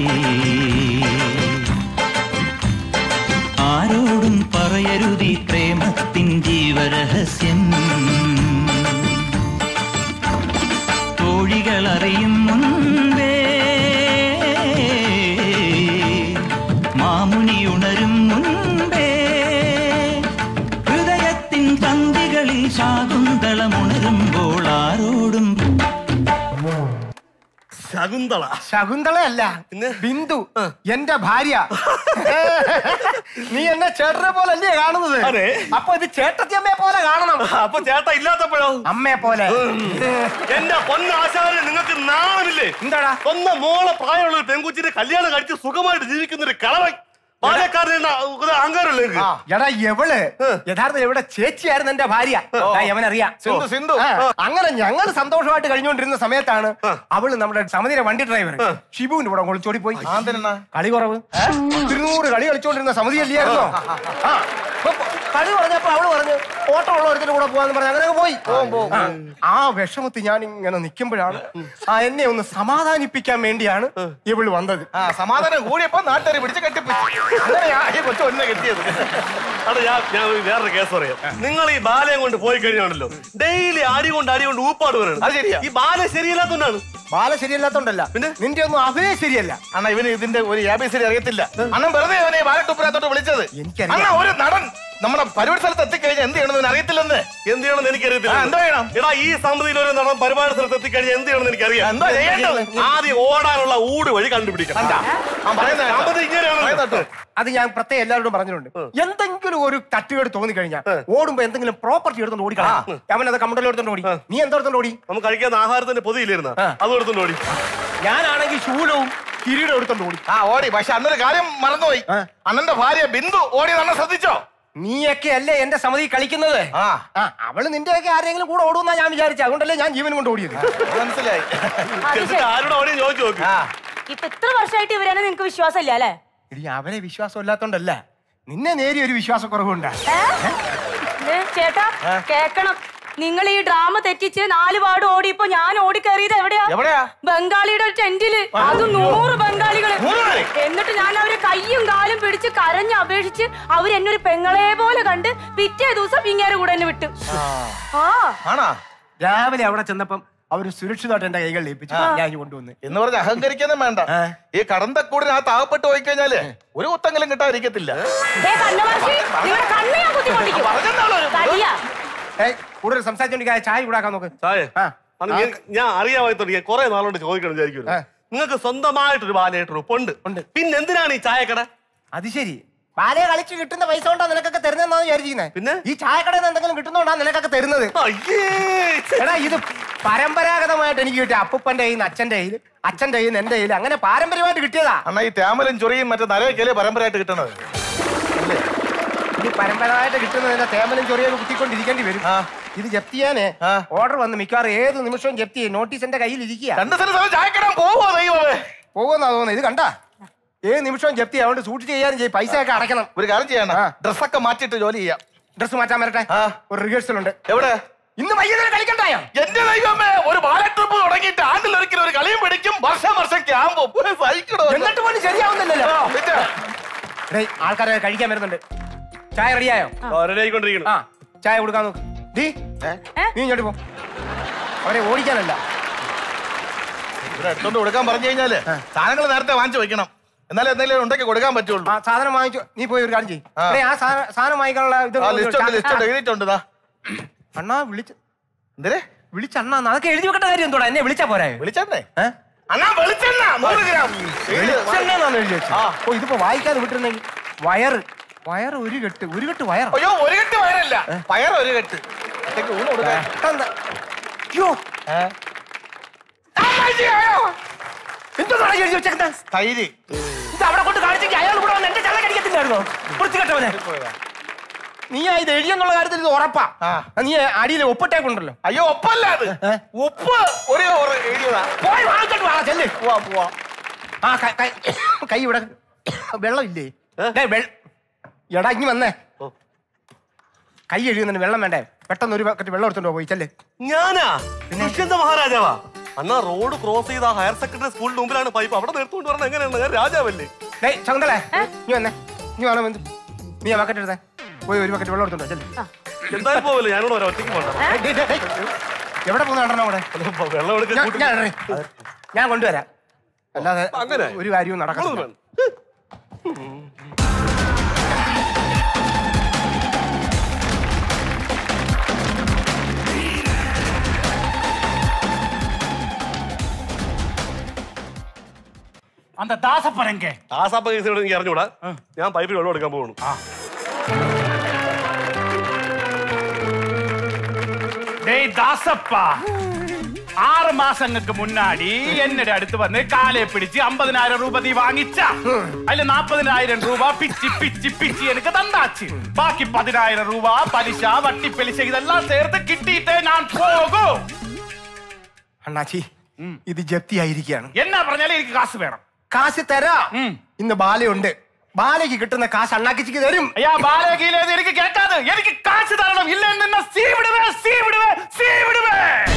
ആരോടും പറയരുതി പ്രേമത്തിൻ ജീവരഹസ്യം തോഴികൾ അറിയും മുൻപേ മാമുനി ഉണരും മുൻപേ ഹൃദയത്തിൻ പന്തികളിൽ ശാകുന്തളമുണരുമ്പോൾ ആരോടും ശകുന്തള ശകുന്തളയല്ല ബിന്ദു എന്റെ ഭാര്യ നീ എന്നെ ചേട്ടനെ പോലെ അല്ലേ കാണുന്നത് അപ്പൊ ഇത് ചേട്ടത്തിയമ്മയെ പോലെ കാണണം അപ്പൊ ചേട്ട ഇല്ലാത്തപ്പോഴോ അമ്മയെ പോലെ എന്റെ പൊന്നാശാന് നിങ്ങൾക്ക് നാണമില്ലേ എന്താടാ സ്വന്തം മോളെ പ്രായമുള്ള ഒരു പെൺകുച്ചിനെ കല്യാണം കഴിച്ച് സുഖമായിട്ട് ജീവിക്കുന്ന ഒരു കളവൻ പാലക്കാരൻ അഹങ്കാരമല്ലേ നിങ്ങൾക്ക്? എടാ എവള് യഥാർത്ഥത്തിൽ എവിടെ ചേച്ചിയായിരുന്നു എന്റെ ഭാര്യ ദാ യവനറിയാം സിന്ധു, സിന്ധു. ആ, അങ്ങനെ ഞങ്ങൾ സന്തോഷമായിട്ട് കഴിഞ്ഞുകൊണ്ടിരുന്ന സമയത്താണ് അവള് നമ്മുടെ സമിതിയുടെ വണ്ടി ഡ്രൈവർ ഷിബുവിന്റെ കൂടെ ഒളിച്ചോടി പോയി കളി കുറവ് തിരുനൂറ് കളി കളിച്ചോണ്ടിരുന്ന സമിതി അല്ലായിരുന്നോ ആ അപ്പൊ കളി പറഞ്ഞപ്പോ അവള് പറഞ്ഞു ഓട്ടം ഉള്ളവരത്തിന്റെ കൂടെ പോവാന്ന് പറഞ്ഞ് അങ്ങനെ അങ്ങ് പോയി ആ, ആ വിഷമത്തിൽ ഞാൻ ഇങ്ങനെ നിൽക്കുമ്പോഴാണ് ആ എന്നെ ഒന്ന് സമാധാനിപ്പിക്കാൻ വേണ്ടിയാണ് ഇവള് വന്നത് ആ സമാധാനം കൂടിയപ്പോ നാട്ടുകാരെ പിടിച്ച് കെട്ടിപ്പിടിച്ചു അങ്ങനെയാ ഈ കൊച്ചു ഒന്നെ കെട്ടിയത് അവിടെ ഞാൻ ഞാൻ ഒരു വേറൊരു കേസ് പറയാം നിങ്ങൾ ഈ ബാലയം കൊണ്ട് പോയി കഴിഞ്ഞാണല്ലോ ഡെയിലി ആടി കൊണ്ട് ആടി കൊണ്ട് ഊപ്പാട് അത് വരണം ശരിയാ. ഈ ബാല ശരിയല്ലാത്തോണ്ടാണ് ബാല ശരിയല്ലാത്തോണ്ടല്ല പിന്നെ നിന്റെ ഒന്നും അഭിനയം ശരിയല്ല അണ്ണ ഇവന് ഇതിന്റെ ഒരു യാബിസരി അറിയത്തില്ല അണ്ണൻ വെറുതെ അവനെ ബാലട്ടുപ്പുരത്തോട്ട് വിളിച്ചത് എനിക്കറിയാം. അണ്ണ ഒരു നടൻ നമ്മുടെ പരിപാടി സ്ഥലത്ത് എത്തിക്കഴിഞ്ഞാൽ എന്ത് ചെയ്യണമെന്ന് അറിയത്തില്ലെന്ന് എന്ത് ചെയ്യണമെന്ന് എനിക്കറിയത്തില്ല ആ, എന്തോ ചെയ്യണം? എടാ ഈ സമിതിയിൽ ഒരു നടൻ പരിപാടി സ്ഥലത്ത് എത്തിക്കഴിഞ്ഞാൽ എന്ത് ചെയ്യണമെന്ന് എനിക്കറിയാം എന്തോ ചെയ്യേണ്ടത്? ആദ്യം ഓടാനുള്ള ഊട് വഴി കണ്ടുപിടിക്കണം ആ, പറയുന്നത് കേട്ടോ. സമിതി ഇങ്ങനെയാണല്ലോ പറയുന്നത് കേട്ടോ. അത് ഞാൻ പ്രത്യേകം എല്ലാവരോടും പറഞ്ഞിട്ടുണ്ട് എന്തെങ്കിലും ഒരു തട്ടുകേട് തോന്നി കഴിഞ്ഞാൽ ഓടുമ്പോ എന്തെങ്കിലും പ്രോപ്പർട്ടി എടുത്തോണ്ട് ഓടിക്കണം അവൻ അത് കമ്മണ്ടല്ലോ എടുത്തോണ്ട് ഓടി നീ എന്താ എടുത്തോണ്ട് ഓടി നമുക്ക് കഴിക്കുന്ന ആഹാരത്തിന്റെ പൊതിയില്ലായിരുന്ന അത് എടുത്തോണ്ട് ഓടി ഞാനാണെങ്കിൽ ശൂലവും കിരീടം എടുത്തോണ്ട് ഓടി ആ ഓടി പക്ഷെ അന്നൊരു കാര്യം മറന്നുപോയി അണ്ണന്റെ ഭാര്യ ബിന്ദു ഓടി അണ്ണൻ ശ്രദ്ധിച്ചോ നീയൊക്കെ അല്ലേ എന്റെ സമിതി കളിക്കുന്നത് ആ ആ അവള് നിന്റെയൊക്കെ ആരെങ്കിലും കൂടെ ഓടുമെന്നാ ഞാൻ വിചാരിച്ചു അതുകൊണ്ടല്ലേ ഞാൻ ജീവൻ കൊണ്ട് ഓടിയത് മനസ്സിലായി എന്നിട്ട് ആരോട് ഓടി ചോദിച്ചു നോക്ക് ഇപ്പൊ ഇത്ര വർഷമായിട്ട് ഇവരെന്നെ നിങ്ങക്ക് വിശ്വാസമില്ല അല്ലേ ഇടി അവരെ വിശ്വാസം ഇല്ലാത്തോണ്ടല്ല നിന്നെ നേരി ഒരു വിശ്വാസക്കുറവുണ്ടാ ദേ, ചേട്ടാ കേക്കണം നിങ്ങൾ ഈ ഡ്രാമ തെറ്റിച്ച് നാല് പാട് ഓടിയപ്പോ ഞാൻ ഓടിക്കേറിയത് എവിടെയാ എവിടെയാ ബംഗാളിയുടെ ഒരു ടെന്റില് അത് നൂറ് ബംഗാളികള് നൂറ് പേര്? എന്നിട്ട് ഞാൻ അവരെ കയ്യും കാലും പിടിച്ച് കരഞ്ഞ് അപേക്ഷിച്ച് അവർ എന്നെ ഒരു പെങ്ങളെ പോലെ കണ്ട് പിറ്റേ ദിവസം ഇങ്ങേരെ കൂടെ എന്നെ വിട്ടു ആ ആണാ രാവിലെ അവിടെ ചെന്നപ്പം അവര് സുരക്ഷിതമായിട്ട് എന്റെ കൈകളിൽ ഏൽപ്പിച്ചു ആ. ഞാൻ ഇനി കൊണ്ടുവന്ന് എന്ന് പറഞ്ഞ് അഹങ്കരിക്കാനും വേണ്ട ഈ കടന്തക്കൂടിനകത്ത് ആകപ്പെട്ട് പോയി കഴിഞ്ഞാല് ഒരു കുത്തെങ്കിലും കിട്ടാതിരിക്കത്തില്ല ഏയ്, കൂടുതൽ സംസാരിച്ചോണ്ടിരിക്കാതെ ചായ കൂടാക്കാൻ നോക്ക് ചായ അത് ഞാൻ- ഞാൻ അറിയാൻ തുടങ്ങിയ കുറെ നാളുകൊണ്ട് ചോദിക്കണം വിചാരിക്കുന്നു നിങ്ങൾക്ക് സ്വന്തമായിട്ടൊരു ബാലയായിട്ടൊരു ഉണ്ട് പിന്നെ എന്തിനാണ് ഈ ചായക്കട അത് ശരി ബാലയെ കളിച്ച് കിട്ടുന്ന പൈസ കൊണ്ടാ നിനക്കൊക്കെ തരുന്നതെന്നാണ് വിചാരിച്ചിരിക്കുന്നത് പിന്നെ ഈ ചായക്കടയിൽ നിന്ന് എന്തെങ്കിലും കിട്ടുന്നോണ്ടാ നിനക്കൊക്കെ തരുന്നത് എടാ ഇത് പരമ്പരാഗതമായിട്ട് എനിക്ക് കിട്ടിയ അപ്പൂപ്പന്റെ കയ്യിൽ നിന്ന് അച്ഛന്റെ കയ്യിൽ അച്ഛന്റെ കയ്യിൽ നിന്ന് എന്റെ കയ്യിൽ അങ്ങനെ പാരമ്പര്യമായിട്ട് കിട്ടിയതാ അന്നാ ഈ തേമലും ചൊറിയും മറ്റേ നരയൊക്കെയല്ലേ പരമ്പരയായിട്ട് കിട്ടണത് ഇത് പരമ്പരാഗതമായിട്ട് കിട്ടുന്നതിന്റെ തേമലും ചൊറിയൊക്കെ കുത്തിക്കൊണ്ടിരിക്കേണ്ടി വരും ഇത് ജപ്തി ചെയ്യാനേ ഓർഡർ വന്ന് മിക്കവാറും ഏത് നിമിഷവും ജപ്തി ചെയ്യും നോട്ടീസ് എന്റെ കയ്യിൽ ഇരിക്കുക പോവോ ദൈവമേ പോകുമെന്നാ തോന്നുന്നത് ഇത് കണ്ടാ ഏത് നിമിഷവും ജപ്തി ചെയ്യാം. അതുകൊണ്ട് സൂക്ഷിച്ച് ചെയ്യാനും ചെയ്യും പൈസ ഒക്കെ അടയ്ക്കണം ഒരു കാര്യം ചെയ്യണം ഡ്രസ്സൊക്കെ മാറ്റിയിട്ട് ജോലി ചെയ്യാം ഡ്രസ് മാറ്റാൻ വരട്ടെ ഒരു റിഹേഴ്സൽ ഉണ്ട് എവിടെ ഇന്ന് വൈകുന്നേരം കളിക്കണ്ടായോ എന്റെ ദൈവമേ ഒരു ബാല ട്രിപ്പ് തുടങ്ങിയിട്ട് ആണ്ടിൽ ഒരിക്കലും ഒരു കളിയും പിടിക്കും വർഷം വർഷം ക്യാമ്പും സഹിക്കണോ എന്നിട്ട് പോലും ശരിയാവുന്നില്ലല്ലോ ഡേയ്, ആൾക്കാരെ കഴിക്കാൻ വരുന്നുണ്ട് ചായ റെഡിയായോ റെഡിയായിക്കൊണ്ടിരിക്കണം ആ ചായ കൊടുക്കാൻ നോക്ക് ഡീ നീ ഇങ്ങോട്ട് പോ അവരെ ഓടിക്കാനല്ല ഇവിടെ എടുത്തോണ്ട് കൊടുക്കാൻ പറഞ്ഞു കഴിഞ്ഞാല് സാധനങ്ങൾ നേരത്തെ വാങ്ങിച്ചു വെക്കണം എന്നാലേ എന്തെങ്കിലും ഉണ്ടാക്കി കൊടുക്കാൻ പറ്റുള്ളൂ ആ സാധനം വാങ്ങിച്ചു നീ പോയി ഒരു കാര്യം ചെയ്യും ആ സാധനം- സാധനം വാങ്ങിക്കാനുള്ള ഇത് ആ, list ഉണ്ട്, list ഉണ്ട്, എഴുതിയിട്ടുണ്ട് ദാ. അണ്ണാ വിളിച്ച് എന്തേ വിളിച്ചണ്ണാ അതൊക്കെ എഴുതി വെക്കേണ്ട കാര്യം എന്തോടാ എന്നെ വിളിച്ചാ പോരാ വിളിച്ചേ അണ്ണാ വെളിച്ചെണ്ണ നൂറ് ഗ്രാം വെളിച്ചെണ്ണ എഴുതി വെച്ചു ഓ ഇതിപ്പോ വായിക്കാതെ വിട്ടിരുന്നെങ്കിൽ വയറ് വയറ് ഒരു കെട്ട് ഒരു കെട്ട് വയറ് അയ്യോ ഒരു കെട്ട് വയറല്ല പയർ ഒരു കെട്ട് ഒറ്റയ്ക്ക് ഊണ് കൊടുക്കാൻ അയ്യോ എന്തോന്നാണ് എഴുതി വെച്ചേക്കുന്നത് തൈര് ഇത് അവിടെ കൊണ്ട് കാണിച്ചെങ്കിൽ അയാൾ കൂടെ വന്ന് എന്റെ ചള്ള കടിക്കത്തില്ലായിരുന്നോ വൃത്തികെട്ടവനെ നീ ആ ഇത് എഴുതിയെന്നുള്ള കാര്യത്തിൽ ഇത് ഉറപ്പാ നീ അടിയിൽ ഒപ്പിട്ടേക്കുണ്ടല്ലോ അയ്യോ ഒപ്പല്ല അത് ഉപ്പ് ഒരു ഓറ് എഴുതിയതാ പോയി വാങ്ങിച്ചിട്ട് വാ ചെല്ല് പോവാ പോവാ ആ കൈ- കൈ- കൈ ഇവിടെ വെള്ളം ഇല്ലേ ഡേയ്, വെള്ള- എടാ ഇനി വന്നേ കൈ എഴുതുന്നുണ്ട് വെള്ളം വേണ്ടേ പെട്ടെന്ന് ഒരു ബക്കറ്റ് വെള്ളം എടുത്തോണ്ട് പോയി ചെല്ലേ ഞാനാ ദുഷ്യന്ത മഹാരാജാവാ അന്നാ റോഡ് ക്രോസ് ചെയ്ത ഹയർ സെക്കൻഡറി സ്കൂളിന്റെ മുമ്പിലാണ് പൈപ്പ് അവിടെ നിർത്തുകൊണ്ട് പറഞ്ഞ എങ്ങനെയാണ് ഞാൻ രാജാവല്ലേ ഡേയ് ശകുന്തളേ നീ വന്നേ നീ വേണം വന്ന് നീ ആ ബക്കറ്റ് എടുത്തേ പോയി ഒരു ബക്കറ്റ് വെള്ളം എടുത്തോണ്ടോ ചെല്ലേ എന്തായാലും പോവല്ലേ ഞാനോട് വരാം ഒറ്റയ്ക്ക് പോകണ്ട ഡേയ്, ഡേയ്, ഡേയ്, ഡേയ്. എവിടെ പോകുന്ന കണ്ടോ അവിടെ വെള്ളം എടുക്കാൻ ഞാൻ- കൂട്ടി- ഞാൻ ഇറങ്ങി. ഞാൻ കൊണ്ടുവരാം അല്ലാതെ അങ്ങനെ? ഒരു കാര്യവും നടക്കണം அந்த தாசப்பரங்க ആസാപ്പ കേസ് ഇവിടെ എനിക്ക് അറിഞ്ഞൂടാ ഞാൻ പൈപ്പിൽ വെള്ളം എടുക്കാൻ പോകുന്നു டேய் தாசப்பா ஆறு மாசங்களுக்கு முன்னாடி என்னோட அடுத்து வந்து காலை பிடிச்சு ஐம்பதினாயிரம் ரூபாய் நீ வாங்கிச்சா அதுல நாற்பதினாயிரம் ரூபாய் பிச்சு பிச்சு பிச்சு எனக்கு தந்தாச்சு பாக்கி பதினாயிரம் ரூபாய் பலிசா வட்டி பெலிசா இதெல்லாம் சேர்த்து கிட்டிட்டே நான் போகும் അണ്ണാച്ചി ഇത് ജപ്തി ആയിരിക്കുകയാണ് என்ன പറഞ്ഞാലും എനിക്ക് കാശ് വേണം കാശ് തരാ ഇന്ന് ബാലയുണ്ട് ബാലയ്ക്ക് കിട്ടുന്ന കാശ് അണ്ണാക്കിച്ചിക്ക് തരും ஐயா பாலகில எனக்கு கேட்காது எனக்கு காசு தரணும் இல்லைன்னு சீ விடுவேன் சீ விடுவேன் சீ விடுவேன்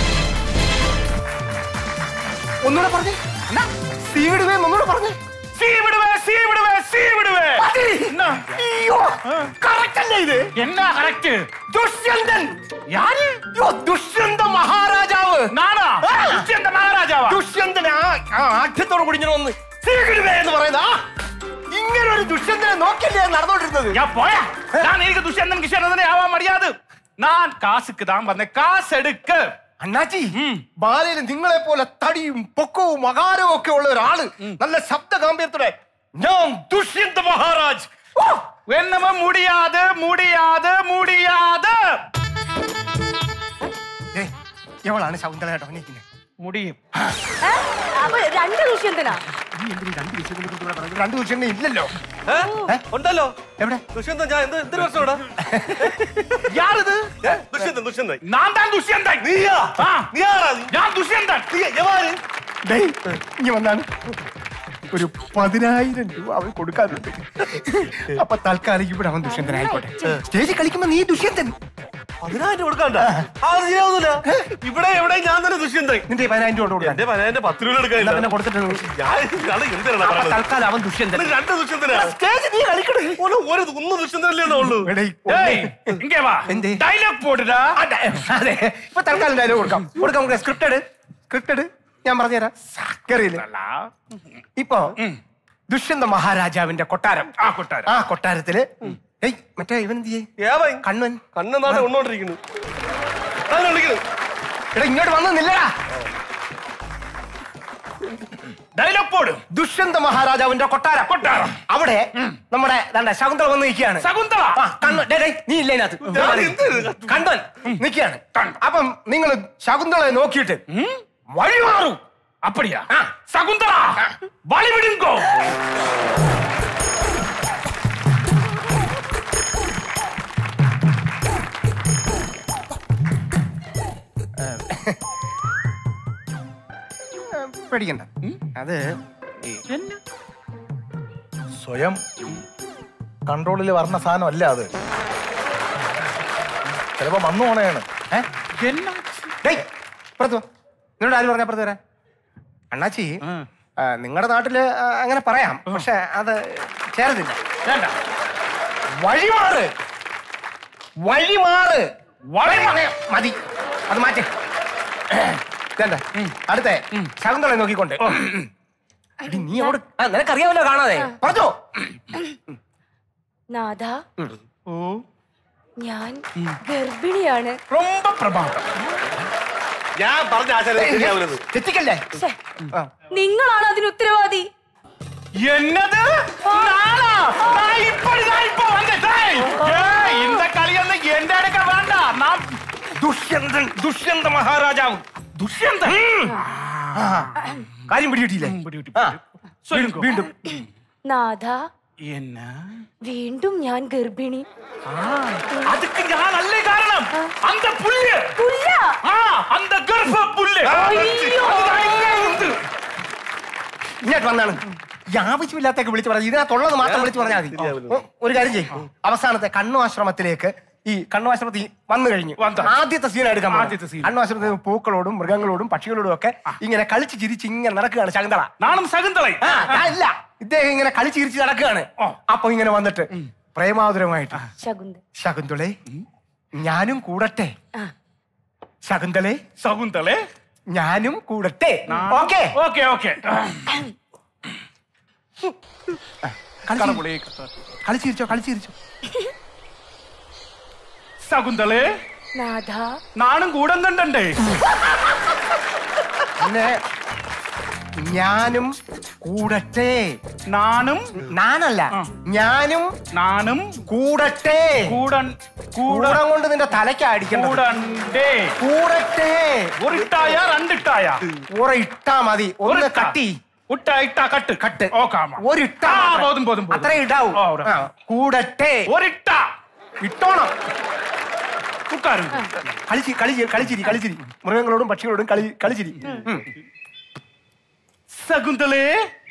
ഒന്നുകൂടെ പറഞ്ഞേ സീ വിടുവേ ഒന്നുകൂടെ പറഞ്ഞേ സീ വിടുവേ സീ വിടുവേ സീ വിടുവേ അയ്യോ കറക്റ്റ് അല്ലേ ഇത് എന്നാ കറക്റ്റ് ദുഷ്യന്തൻ யாரு അയ്യോ ദുഷ്യന്ത മഹാരാജാവ് നാനാ ദുഷ്യന്ത മഹാരാജാവാ ദുഷ്യന്തൻ ആ ആ ആഠ്യത്തോട് കുടിഞ്ഞു വന്ന് സീ വിടുവേ എന്ന് പറയുന്നത് ആ ഇങ്ങനെ ഒരു ദുഷ്യന്തനെ നോക്കില്ലേ നടന്നോണ്ടിരുന്നത് ഞാൻ പോയാ ഞാൻ എനിക്ക് ദുഷ്യന്തൻ കിഷനതനെ ആവാൻ മടിയാത് நான் காசுக்கு தான் வந்தேன் காசு எடுக்க അണ്ണാച്ചി ബാലയിൽ നിങ്ങളെ പോലെ തടിയും പൊക്കവും അകാരവും ഒക്കെ ഉള്ള ഒരാള് നല്ല ശബ്ദ ഗാംഭീര്യത്തോടെ ഞാൻ ദുഷ്യന്ത മഹാരാജ് என்னமோ முடியாது முடியாது முடியாது ദേ, എവളാണ് ശകുന്തളയായിട്ട് അഭിനയിക്കുന്നത് മുടിയും അപ്പൊ രണ്ട് ദുഷ്യന്തനാ നീ എന്തിനീ രണ്ട് ദുഷ്യന്തനെ കുറിച്ച് ഇവിടെ പറയുന്നത്? രണ്ട് ദുഷ്യന്തൻ ഇല്ലല്ലോ ഉണ്ടല്ലോ എവിടെ ദുഷ്യന്തൻ ഞാൻ എന്ത് എന്തൊരു വർഷം ഇവിടെ யாருது ദുഷ്യന്തൻ ദുഷ്യന്തൻ நான் தான் துஷ்யந்தன் നീയാ ஆ, നീ ആരാ നീ ഞാൻ ദുഷ്യന്തൻ നീ എവാര് ഡേയ്, ഇങ്ങ് വന്നാണ് ഒരു പതിനായിരം രൂപ അവൻ കൊടുക്കാനുണ്ട് അപ്പൊ തൽക്കാലം ഇവിടെ അവൻ ദുഷ്യന്തനായിക്കോട്ടെ സ്റ്റേജിൽ കളിക്കുമ്പോ നീ ദുഷ്യന്തൻ പതിനായിരം കൊടുക്കണ്ട ആ അത് ശരിയാവുന്നില്ല ഇവിടെ എവിടെ ഞാൻ തന്നെ ദുഷ്യന്തൻ നിന്റെ പതിനായിരം രൂപ കൊടുക്കാൻ എന്റെ പതിനായിരം പത്ത് രൂപ എടുക്കാനില്ല പിന്നെ കൊടുത്തിട്ട് ഞാൻ ഇതാണ് എന്തിനാണ് അപ്പൊ പറയുന്നത്? തൽക്കാലം അവൻ ദുഷ്യന്തൻ ഇത് രണ്ട് ദുഷ്യന്തനാ സ്റ്റേജ് നീ കളിക്കണേ ഒരു ഒരു ഒന്ന് ദുഷ്യന്തനല്ലേ ഉള്ളൂ എടേ, ஏய் இங்க வா എന്തേ? டைலாக் போடுடா അതെ ഇപ്പൊ തൽക്കാലം ഡയലോഗ് കൊടുക്കാം കൊടുക്കാം നമുക്ക് സ്ക്രിപ്റ്റഡ് ക്രിക്കറ്റ് ഞാൻ പറഞ്ഞുതരാം സാക്കറിയില്ല ഇപ്പോ ദുഷ്യന്ത മഹാരാജാവിന്റെ കൊട്ടാരം ആ കൊട്ടാരം ആ കൊട്ടാരത്തില് ഏയ് മറ്റേ ഇവൻ എന്ത് ചെയ്യേ കണ്ണൻ കണ്ണൻ നാട്ടെ കൊണ്ടോണ്ടിരിക്കുന്നു അതിനെ വിളിക്കുന്നു എടാ ഇങ്ങോട്ട് വന്ന് നില്ലടാ ഡയലോഗ് പോട് ദുഷ്യന്ത മഹാരാജാവിന്റെ കൊട്ടാരം കൊട്ടാരം അവിടെ നമ്മുടെ ദാണ്ട ശകുന്തള വന്ന് നിൽക്കുകയാണ് ശകുന്തള ആ, കണ്ണൻ ഡേ, ഡേ, നീ ഇല്ല ഇതിനകത്ത് കണ്ണൻ നിൽക്കുകയാണ് അപ്പം നിങ്ങൾ ശകുന്തളയെ നോക്കിയിട്ട് വഴി മാറൂ അപ്പടിയാ സകുന്തള വളി വിടുങ്കോ പേടിക്കണ്ട അത് ഈ സ്വയം കൺട്രോളിൽ വരണ സാധനം അല്ല അത് ചിലപ്പോ വന്നു പോണേണ് ഡേയ്, പുറത്ത് വാ. നിന്നോട് ആര് പറഞ്ഞ പുറത്ത് വരാൻ അണ്ണാച്ചി നിങ്ങളുടെ നാട്ടില് ആ, അങ്ങനെ പറയാം പക്ഷെ അത് ചേർന്നില്ല വേണ്ട വഴിമാറ് വഴിമാറ് വഴിമാറ്. മതി അത് മാറ്റി ഇതെന്താ? അടുത്ത ശകുന്തളെ നോക്കിക്കൊണ്ട് എടി, നീ അവിടെ ആ, നിനക്കറിയാമല്ലോ കാണാതെ പറഞ്ഞോ നാഥ ഞാൻ ഗർഭിണിയാണ് ரொம்ப പ്രഭാതം ഞാൻ പറഞ്ഞ ആചാരം ശരിയാവരുത് തെറ്റിക്കല്ലേ നിങ്ങളാണ് അതിന് ഉത്തരവാദി என்னது நானா நான் இப்படி தான் இப்போ வந்துட்டேன் ஏய், இந்த കളിയൊന്നും എന്റെ അടുക്ക വേണ്ട നാം ദുഷ്യന്തൻ ദുഷ്യന്ത മഹാരാജാവ് ദുഷ്യന്തൻ ആ, കാര്യം പിടികിട്ടിയില്ലേ ആ, சொல்லுங்க. വീണ്ടും നാഥ என்ன വീണ്ടും ഞാൻ ഗർഭിണി அதுக்கு ഞാൻ അല്ല കാരണം அந்த പുല്ല് പുല്ല ആ அந்த ഗർഭ പുല്ല് അയ്യോ. அதுதான் இங்கே ഉണ്ട്. ഇങ്ങോട്ട് വന്നാണ് ഈ ആവശ്യമില്ലാത്തൊക്കെ വിളിച്ചു പറഞ്ഞത് ഇതിനകത്തുള്ളത് മാത്രം വിളിച്ചു പറഞ്ഞാൽ മതി ഓ, ഒരു കാര്യം ചെയ്യും അവസാനത്തെ കണ്ണു ആശ്രമത്തിലേക്ക് ഈ കണ്ണു ആശ്രമത്തിൽ വന്നു കഴിഞ്ഞു ആദ്യത്തെ സീൻ എടുക്കാൻ ആദ്യത്തെ scene. കണ്ണു ആശ്രമത്തിൽ പൂക്കളോടും മൃഗങ്ങളോടും പക്ഷികളോടും ഒക്കെ ഇങ്ങനെ കളിച്ച് ചിരിച്ച് ഇങ്ങനെ നടക്കുകയാണ് ശകുന്തള നാണും ശകുന്തള ആ, ഞാൻ ഇല്ല ഇദ്ദേഹം ഇങ്ങനെ കളിച്ച് ചിരിച്ച് നടക്കുകയാണ് അപ്പൊ ഇങ്ങനെ വന്നിട്ട് പ്രേമാതുരമായിട്ട് ശകുന്ത ശകുന്തളെ ഞാനും കൂടട്ടെ ആ. ശകുന്തളെ ശകുന്തളെ ഞാനും കൂടട്ടെ ഓക്കെ ഓക്കെ ഓക്കെ കളിച്ചിരിച്ചോ കളിച്ചിരിച്ചോ ശകുന്തളെ നാഥ നാണും കൂടുന്നുണ്ടേ പിന്നെ ഞാനും കൂടട്ടെ നാനും നാനല്ല ഞാനും നാനും കൂടട്ടെ കൂടൻ കൂടം കൊണ്ട് നിന്റെ തലയ്ക്ക് അടിക്കണ്ടത് കൂടണ്ടേ കൂടട്ടെ ഒരിട്ടായ രണ്ടിട്ടായ ഒര ഇട്ടാ മതി ഒന്ന് ഒരിട്ടാ. കട്ടി ഉട്ട ഇട്ട കട്ട് കട്ട് ഓക്കാമ ഒരു ഇട്ടാ ആ, മാത്രം. പോതും, പോതും, പോതും. അത്രേ ഇടാവൂ ഓ, ഇവിടെ. ആ, കൂടട്ടെ ഒരിട്ട ഇട്ടോണം ഉക്കാരും കളിച്ചി കളിച്ചി കളിച്ചിരി കളിച്ചിരി മൃഗങ്ങളോടും പക്ഷികളോടും കളി കളിച്ചിരി ഉം. ശകുന്തളേ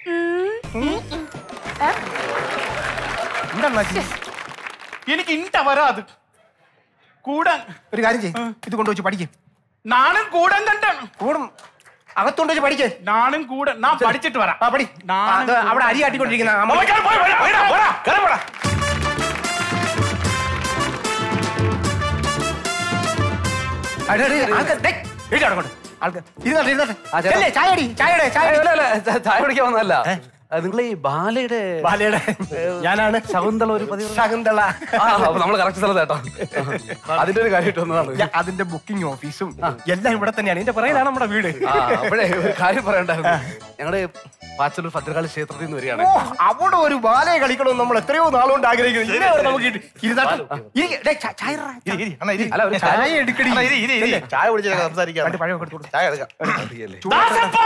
എന്താ അണ്ണാച്ചി? എനിക്ക് ഇണ്ട വരാത് കൂടൻ ഒരു കാര്യം ചെയ്യ് ഇത് കൊണ്ടുവച്ച് പഠിക്കും നാനും കൂടൻ കണ്ടാണ് കൂടും അകത്തോണ്ട് വെച്ച് പഠിക്കേ നാനും കൂടൻ ഞാൻ പഠിച്ചിട്ട് വരാം ആ പടി അത് അവിടെ അരി ആട്ടിക്കൊണ്ടിരിക്കുന്ന ആ ഓ, കേറ്, പോയി, പോയി, പോയി, പോടാ, കേറ്, പോടാ. അടി, അടി, ആൾക്കാർ- ഡേയ്, എഴുതി അവിടെ കൊണ്ട്. ആൾക്കാർ ഇരുന്നോട്ടെ ഇരുന്നോട്ടെ ചെല്ലേ, ചായ അടി ചായ അടി, ചായ അടി. അല്ല, അല്ല, ച- ചായ കുടിക്കാൻ വന്നതല്ല നിങ്ങൾ ഈ ബാലയുടെ ബാലയുടെ ഞാനാണ് ശകുന്തള ഒരു പതിവ് ശകുന്തള ആ അപ്പൊ നമ്മൾ കറക്റ്റ് സ്ഥലത്ത് കേട്ടോ അതിന്റെ ഒരു കാര്യമായിട്ട് വന്നതാണ് ഞാൻ അതിന്റെ ബുക്കിംഗ് ഓഫീസും എല്ലാം ഇവിടെ തന്നെയാണ് ഇതിന്റെ പുറകിലാണ് നമ്മുടെ വീട് ആ അപ്പോഴേ ഒരു കാര്യം പറയണ്ടായിരുന്നു ഞങ്ങളുടെ പാച്ചലൂർ ഭദ്രകാളി ക്ഷേത്രത്തിൽ നിന്ന് വരികയാണ് ഓ, അവിടെ ഒരു ബാലയെ കളിക്കണമെന്ന് നമ്മൾ എത്രയോ നാളുകൊണ്ട് ആഗ്രഹിക്കുന്നു ഇതേ വരെ നമുക്ക് കിട്ടി. ഇരുന്നാട്ടെ. ഇരി, ഡേയ്, ചാ- ചായ ഇറ. അല്ല ഒരു ചായ ചായ എടുക്കടി അണ്ണാ, ഇരി, ഇരി, ഇരി. ഇല്ലേ? ചായ കുടിച്ചൊക്കെ സംസാരിക്കാം രണ്ട് പഴമൊക്കെ എടുത്ത് കൊടുക്ക്. ചായ എടുക്കാം ദാസപ്പ!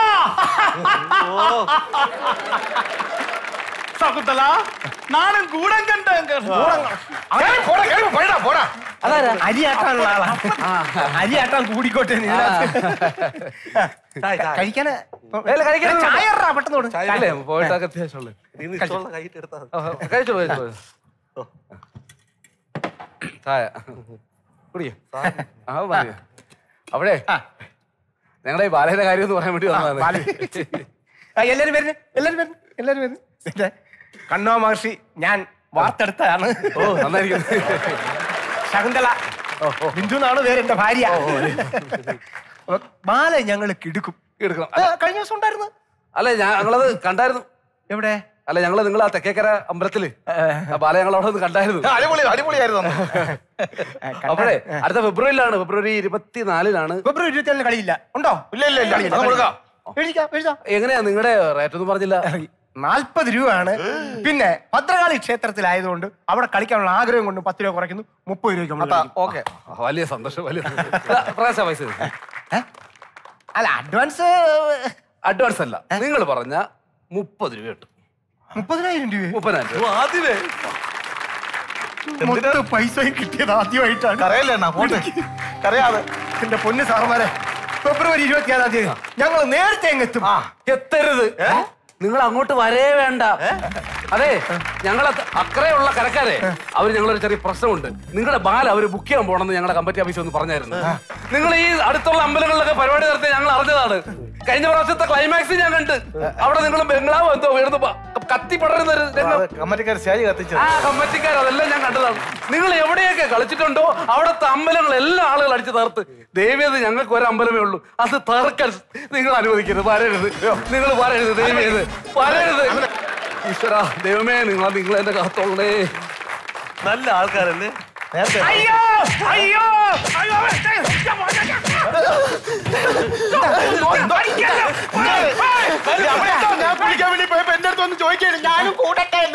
ശകുന്തള നാനും കൂടൻ കണ്ട അങ്ങനെ പോടാ, കേറി പോടാ, പോടാ. അരിയാട്ടാനുള്ള ആളാ അരിയാട്ടാൻ കൂടിക്കോട്ടെ എന്ന് ഇതിനകത്ത്. കഴിക്കാന് കഴിക്കാൻ ചായ ഇറ, പെട്ടെന്ന് കൊടു. അല്ലേ പോയിട്ടൊക്കെ അത്യാവശ്യമുള്ളു കൈയിട്ട് എടുത്താ കഴിച്ചോളൂ കഴിച്ചോളൂ ചായ കുടിയോ ആ മതി അവിടെ ഞങ്ങളുടെ ഈ ബാലയുടെ കാര്യം എന്ന് പറയാൻ വേണ്ടി ബാല. വന്നതാണ് ആ, എല്ലാരും വരുന്നു എല്ലാരും വരുന്നു എല്ലാരും വരുന്നു ഇതാ, കണ്ണോ മഹർഷി ഞാൻ വാർത്തെടുത്തതാണ് ഓ നന്നായിരിക്കുന്നു ശകുന്തള ബിന്ദു എന്നാണ് പേര് എന്റെ ഭാര്യ ബാല ഞങ്ങൾ കിടുക്കും എടുക്കണം ആ, കഴിഞ്ഞ ദിവസം ഉണ്ടായിരുന്നു അല്ല ഞാൻ ഞങ്ങളത് കണ്ടായിരുന്നു എവിടെ അല്ല ഞങ്ങള് നിങ്ങൾ ആ തെക്കേക്കര അമ്പലത്തില് ആ ബാല ഞങ്ങൾ അവിടെ നിന്ന് കണ്ടായിരുന്നു അടിപൊളി അടിപൊളിയായിരുന്നു അപ്പോഴേ അടുത്ത ഫെബ്രുവരിയിലാണ് ഫെബ്രുവരി ഇരുപത്തിനാലിലാണ് ഫെബ്രുവരി ഇരുപത്തിയേഴിന് കളിയില്ല ഉണ്ടോ ഇല്ല ഇല്ല ഇല്ല അത് കൊടുക്കാം എഴുതിക്കാം എഴുതാം എങ്ങനെയാ നിങ്ങളുടെ റേറ്റ് ഒന്നും പറഞ്ഞില്ല നാൽപ്പത് രൂപയാണ് പിന്നെ ഭദ്രകാളി ക്ഷേത്രത്തിലായതുകൊണ്ട് അവിടെ കളിക്കാനുള്ള ആഗ്രഹം കൊണ്ട് പത്ത് രൂപ കുറയ്ക്കുന്നു മുപ്പത് രൂപയ്ക്ക് നമ്മൾ കളിക്കും. ഓക്കെ വലിയ സന്തോഷം വലിയ പ്രകാശ പൈസ തരൂ. അല്ല അഡ്വാൻസ് അഡ്വാൻസ് അല്ല നിങ്ങൾ പറഞ്ഞ മുപ്പത് രൂപ കിട്ടും മുപ്പതിനായിരം രൂപ മുപ്പതിനായിരം രൂപ ആദ്യമേ മൊത്തം പൈസയും കിട്ടിയത് ആദ്യമായിട്ടാണ് കരയല്ലേ അണ്ണാ, പോട്ടെ. കരയാതെ എന്റെ പൊന്ന് സാറന്മാരെ ഫെബ്രുവരി ഇരുപത്തിയേഴാം തീയതി ഞങ്ങൾ നേരത്തെ അങ്ങ് എത്തും എത്തരുത് നിങ്ങൾ അങ്ങോട്ട് വരേ വേണ്ട അതെ ഞങ്ങൾ അക്കരെയുള്ള കരക്കാരെ അവര് ഞങ്ങളൊരു ചെറിയ പ്രശ്നമുണ്ട് നിങ്ങളുടെ ബാല അവര് ബുക്ക് ചെയ്യാൻ പോണെന്ന് ഞങ്ങളുടെ കമ്പറ്റി ഓഫീസിൽ ഒന്ന് പറഞ്ഞായിരുന്നു നിങ്ങൾ ഈ അടുത്തുള്ള അമ്പലങ്ങളിലൊക്കെ പരിപാടി നടത്തി ഞങ്ങൾ അറിഞ്ഞതാണ് കഴിഞ്ഞ പ്രാവശ്യത്തെ ക്ലൈമാക്സ് ഞാൻ കണ്ട് അവിടെ നിങ്ങൾ ബംഗ്ലാവ് എന്തോ ഉയർന്നു പ- കത്തി പടരുന്ന ഒരു രംഗം. കമ്മറ്റിക്കാർ സ്റ്റേജ് കത്തിച്ചത് ആ കമ്മറ്റിക്കാർ അതെല്ലാം ഞാൻ കണ്ടതാണ് നിങ്ങൾ എവിടെയൊക്കെ കളിച്ചിട്ടുണ്ടോ അവിടുത്തെ അമ്പലങ്ങൾ എല്ലാ ആളുകൾ അടിച്ചു തകർത്ത് ദേവിയത് ഞങ്ങൾക്ക് ഒരു അമ്പലമേ ഉള്ളൂ അത് തകർക്കാൻ നിങ്ങൾ അനുവദിക്കരുത് വരരുത് നിങ്ങൾ വരരുത് ദേവിയത് വരരുത് ഈശ്വര ദൈവമേ നിങ്ങൾ നിങ്ങൾ എന്റെ കാത്തോളേ നല്ല ആൾക്കാരല്ലേ നേരത്തെ അയ്യോ അയ്യോ അയ്യോ ഞാൻ കുളിക്കാൻ വേണ്ടി പോയപ്പോ എന്റെ അടുത്ത് ഒന്ന് ചോദിക്കാണ് ഞാനും കൂടട്ടെ എന്ന്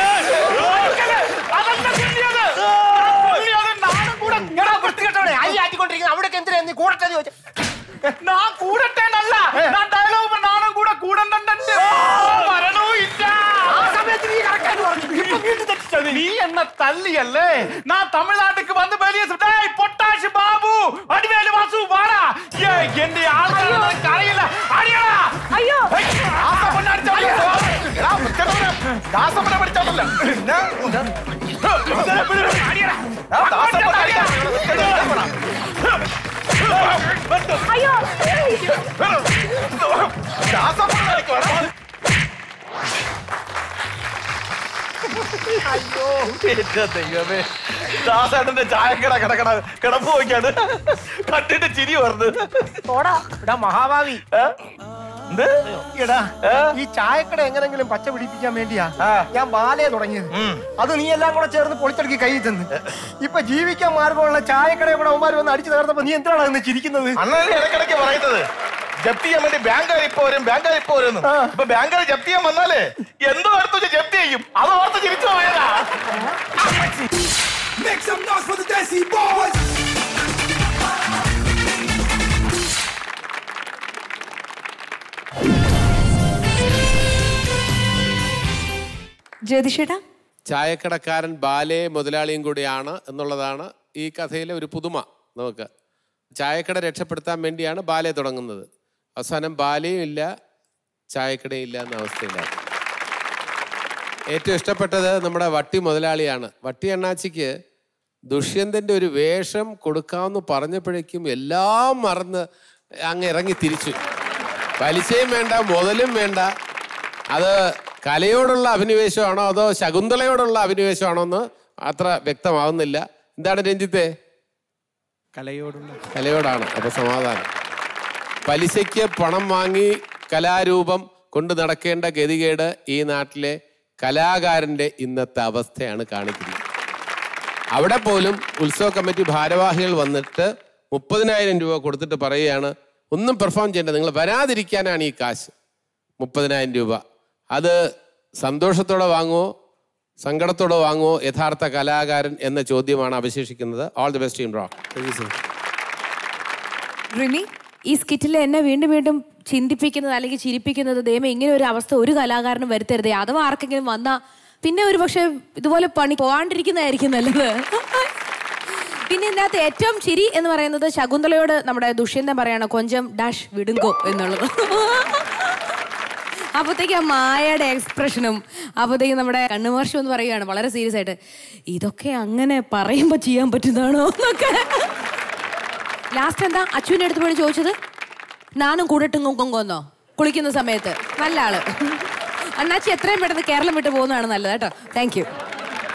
എടാ വൃത്തികെട്ടവനെ അരി ആറ്റിക്കൊണ്ടിരിക്കുന്നത് അവിടെ എന്തിനാ നീ കൂടട്ടെ എന്ന് ചോദിച്ചു நான் கூடட்டேனல்ல நான் டயலாக் நானும் கூட கூடண்டே வரணும் இல்ல ആ സമയത്ത് നീ കറക്റ്റായിട്ട് പറഞ്ഞു ഇപ്പൊ വീണ്ടും തെറ്റിച്ചത് நீ என்ன தள்ளியல்லே நான் தமிழ்நாட்டுக்கு வந்து வெளியே டேய் பொட்டாஷ் பாபு அடிவேலு வாசு வாடா ஏ என்னை ஆள்காரன் கரையில அடியடா അയ്യോ ஆசை ദാസപ്പനെ പഠിച്ചാണല്ലോ അയ്യോ അയ്യോ എന്റെ ദൈവമേ ദാസേട്ടന്റെ ചായക്കട കിടക്കണ കിടപ്പ് നോക്കിയാണ് കണ്ടിട്ട് ചിരി പറഞ്ഞു പോടാ എടാ മഹാഭാവി എടാ ഈ ചായക്കട എങ്ങനെങ്കിലും പച്ച പിടിപ്പിക്കാൻ വേണ്ടിയാ ഞാൻ ബാലയെ തുടങ്ങിയത് അത് നീ എല്ലാം കൂടെ ചേർന്ന് പൊളിച്ചടക്കി കൈ തന്ന് ഇപ്പൊ ജീവിക്കാൻ മാർഗമുള്ള ചായക്കടയെ കൂടെ അവന്മാർ വന്ന് അടിച്ചു തകർത്തപ്പോ നീ എന്തിനാണ് അന്ന് ചിരിക്കുന്നത് അണ്ണനെ ഇടയ്ക്കിടയ്ക്ക് പറയുന്നത് ജപ്തി ചെയ്യാൻ വേണ്ടി ബാങ്കുകാർ ഇപ്പൊ വരും ബാങ്കുകാർ ഇപ്പൊ വരും ഇപ്പൊ ബാങ്കുകാർ ജപ്തി ചെയ്യാൻ വന്നാലേ എന്തോ എടുത്തു വെച്ച് ജപ്തി ചെയ്യും അത് ഓർത്ത് ചിരിച്ചു പോയതാ Make some noise for the Desi Boys. ജ്യോതിഷേട്ടാ ചായക്കടക്കാരൻ ബാലെ മുതലാളിയും കൂടിയാണ് എന്നുള്ളതാണ് ഈ കഥയിലെ ഒരു പുതുമ നമുക്ക് ചായക്കട രക്ഷപ്പെടുത്താൻ വേണ്ടിയാണ് ബാലെ തുടങ്ങുന്നത് അവസാനം ബാലയും ഇല്ല ചായക്കടയും ഇല്ല എന്ന അവസ്ഥയിലാണ് ഏറ്റവും ഇഷ്ടപ്പെട്ടത് നമ്മുടെ വട്ടി മുതലാളിയാണ് വട്ടി അണ്ണാച്ചിക്ക് ദുഷ്യന്തൻ്റെ ഒരു വേഷം കൊടുക്കാമെന്ന് പറഞ്ഞപ്പോഴേക്കും എല്ലാം മറന്ന് അങ്ങ് ഇറങ്ങി തിരിച്ചു പലിശയും വേണ്ട മുതലും വേണ്ട അത് കലയോടുള്ള അഭിനിവേശമാണോ അതോ ശകുന്തളയോടുള്ള അഭിനിവേശമാണോ എന്ന് അത്ര വ്യക്തമാവുന്നില്ല എന്താണ് രഞ്ജിത്തെ കലയോടുള്ള കലയോടാണ് അപ്പൊ സമാധാനം പലിശയ്ക്ക് പണം വാങ്ങി കലാരൂപം കൊണ്ട് നടക്കേണ്ട ഗതികേട് ഈ നാട്ടിലെ കലാകാരന്റെ ഇന്നത്തെ അവസ്ഥയാണ് കാണിക്കുന്നത് അവിടെ പോലും ഉത്സവ കമ്മിറ്റി ഭാരവാഹികൾ വന്നിട്ട് മുപ്പതിനായിരം രൂപ കൊടുത്തിട്ട് പറയുകയാണ് ഒന്നും പെർഫോം ചെയ്യേണ്ട നിങ്ങൾ വരാതിരിക്കാനാണ് ഈ കാശ് മുപ്പതിനായിരം രൂപ അത് സന്തോഷത്തോടെ വാങ്ങുമോ സങ്കടത്തോടെ വാങ്ങുമോ യഥാർത്ഥ കലാകാരൻ എന്ന ചോദ്യമാണ് അവശേഷിക്കുന്നത് all the best team rock Rimi ഈ സ്കിറ്റിൽ എന്നെ വീണ്ടും വീണ്ടും ചിന്തിപ്പിക്കുന്നത് അല്ലെങ്കിൽ ചിരിപ്പിക്കുന്നത് ദൈവം ഇങ്ങനെ ഒരു അവസ്ഥ ഒരു കലാകാരനും വരുത്തരുതേ അഥവാ ആർക്കെങ്കിലും വന്നാ പിന്നെ ഒരു പക്ഷെ ഇതുപോലെ പണി പോകാണ്ടിരിക്കുന്നതായിരിക്കും നല്ലത് പിന്നെ ഇതിനകത്ത് ഏറ്റവും ചിരി എന്ന് പറയുന്നത് ശകുന്തളയോട് നമ്മുടെ ദുഷ്യന്തൻ പറയാണ് കൊഞ്ചം ഡാഷ് വിടുങ്കോ എന്നുള്ളത് അപ്പോഴത്തേക്ക് ആ മായയുടെ എക്സ്പ്രഷനും അപ്പോഴത്തേക്ക് നമ്മുടെ കണ്ണുമർഷം എന്ന് പറയുകയാണ് വളരെ സീരിയസ് ആയിട്ട് ഇതൊക്കെ അങ്ങനെ പറയുമ്പോൾ ചെയ്യാൻ പറ്റുന്നതാണോ എന്നൊക്കെ ലാസ്റ്റ് എന്താ അച്ഛൻ്റെ അടുത്ത് പോയി ചോദിച്ചത് നാനും കൂടട്ടും കൊങ്കോന്നോ കുളിക്കുന്ന സമയത്ത് നല്ല ആള് അണ്ണാച്ചി എത്രയും പെട്ടെന്ന് കേരളം വിട്ട് പോകുന്നതാണ് നല്ലത് കേട്ടോ thank you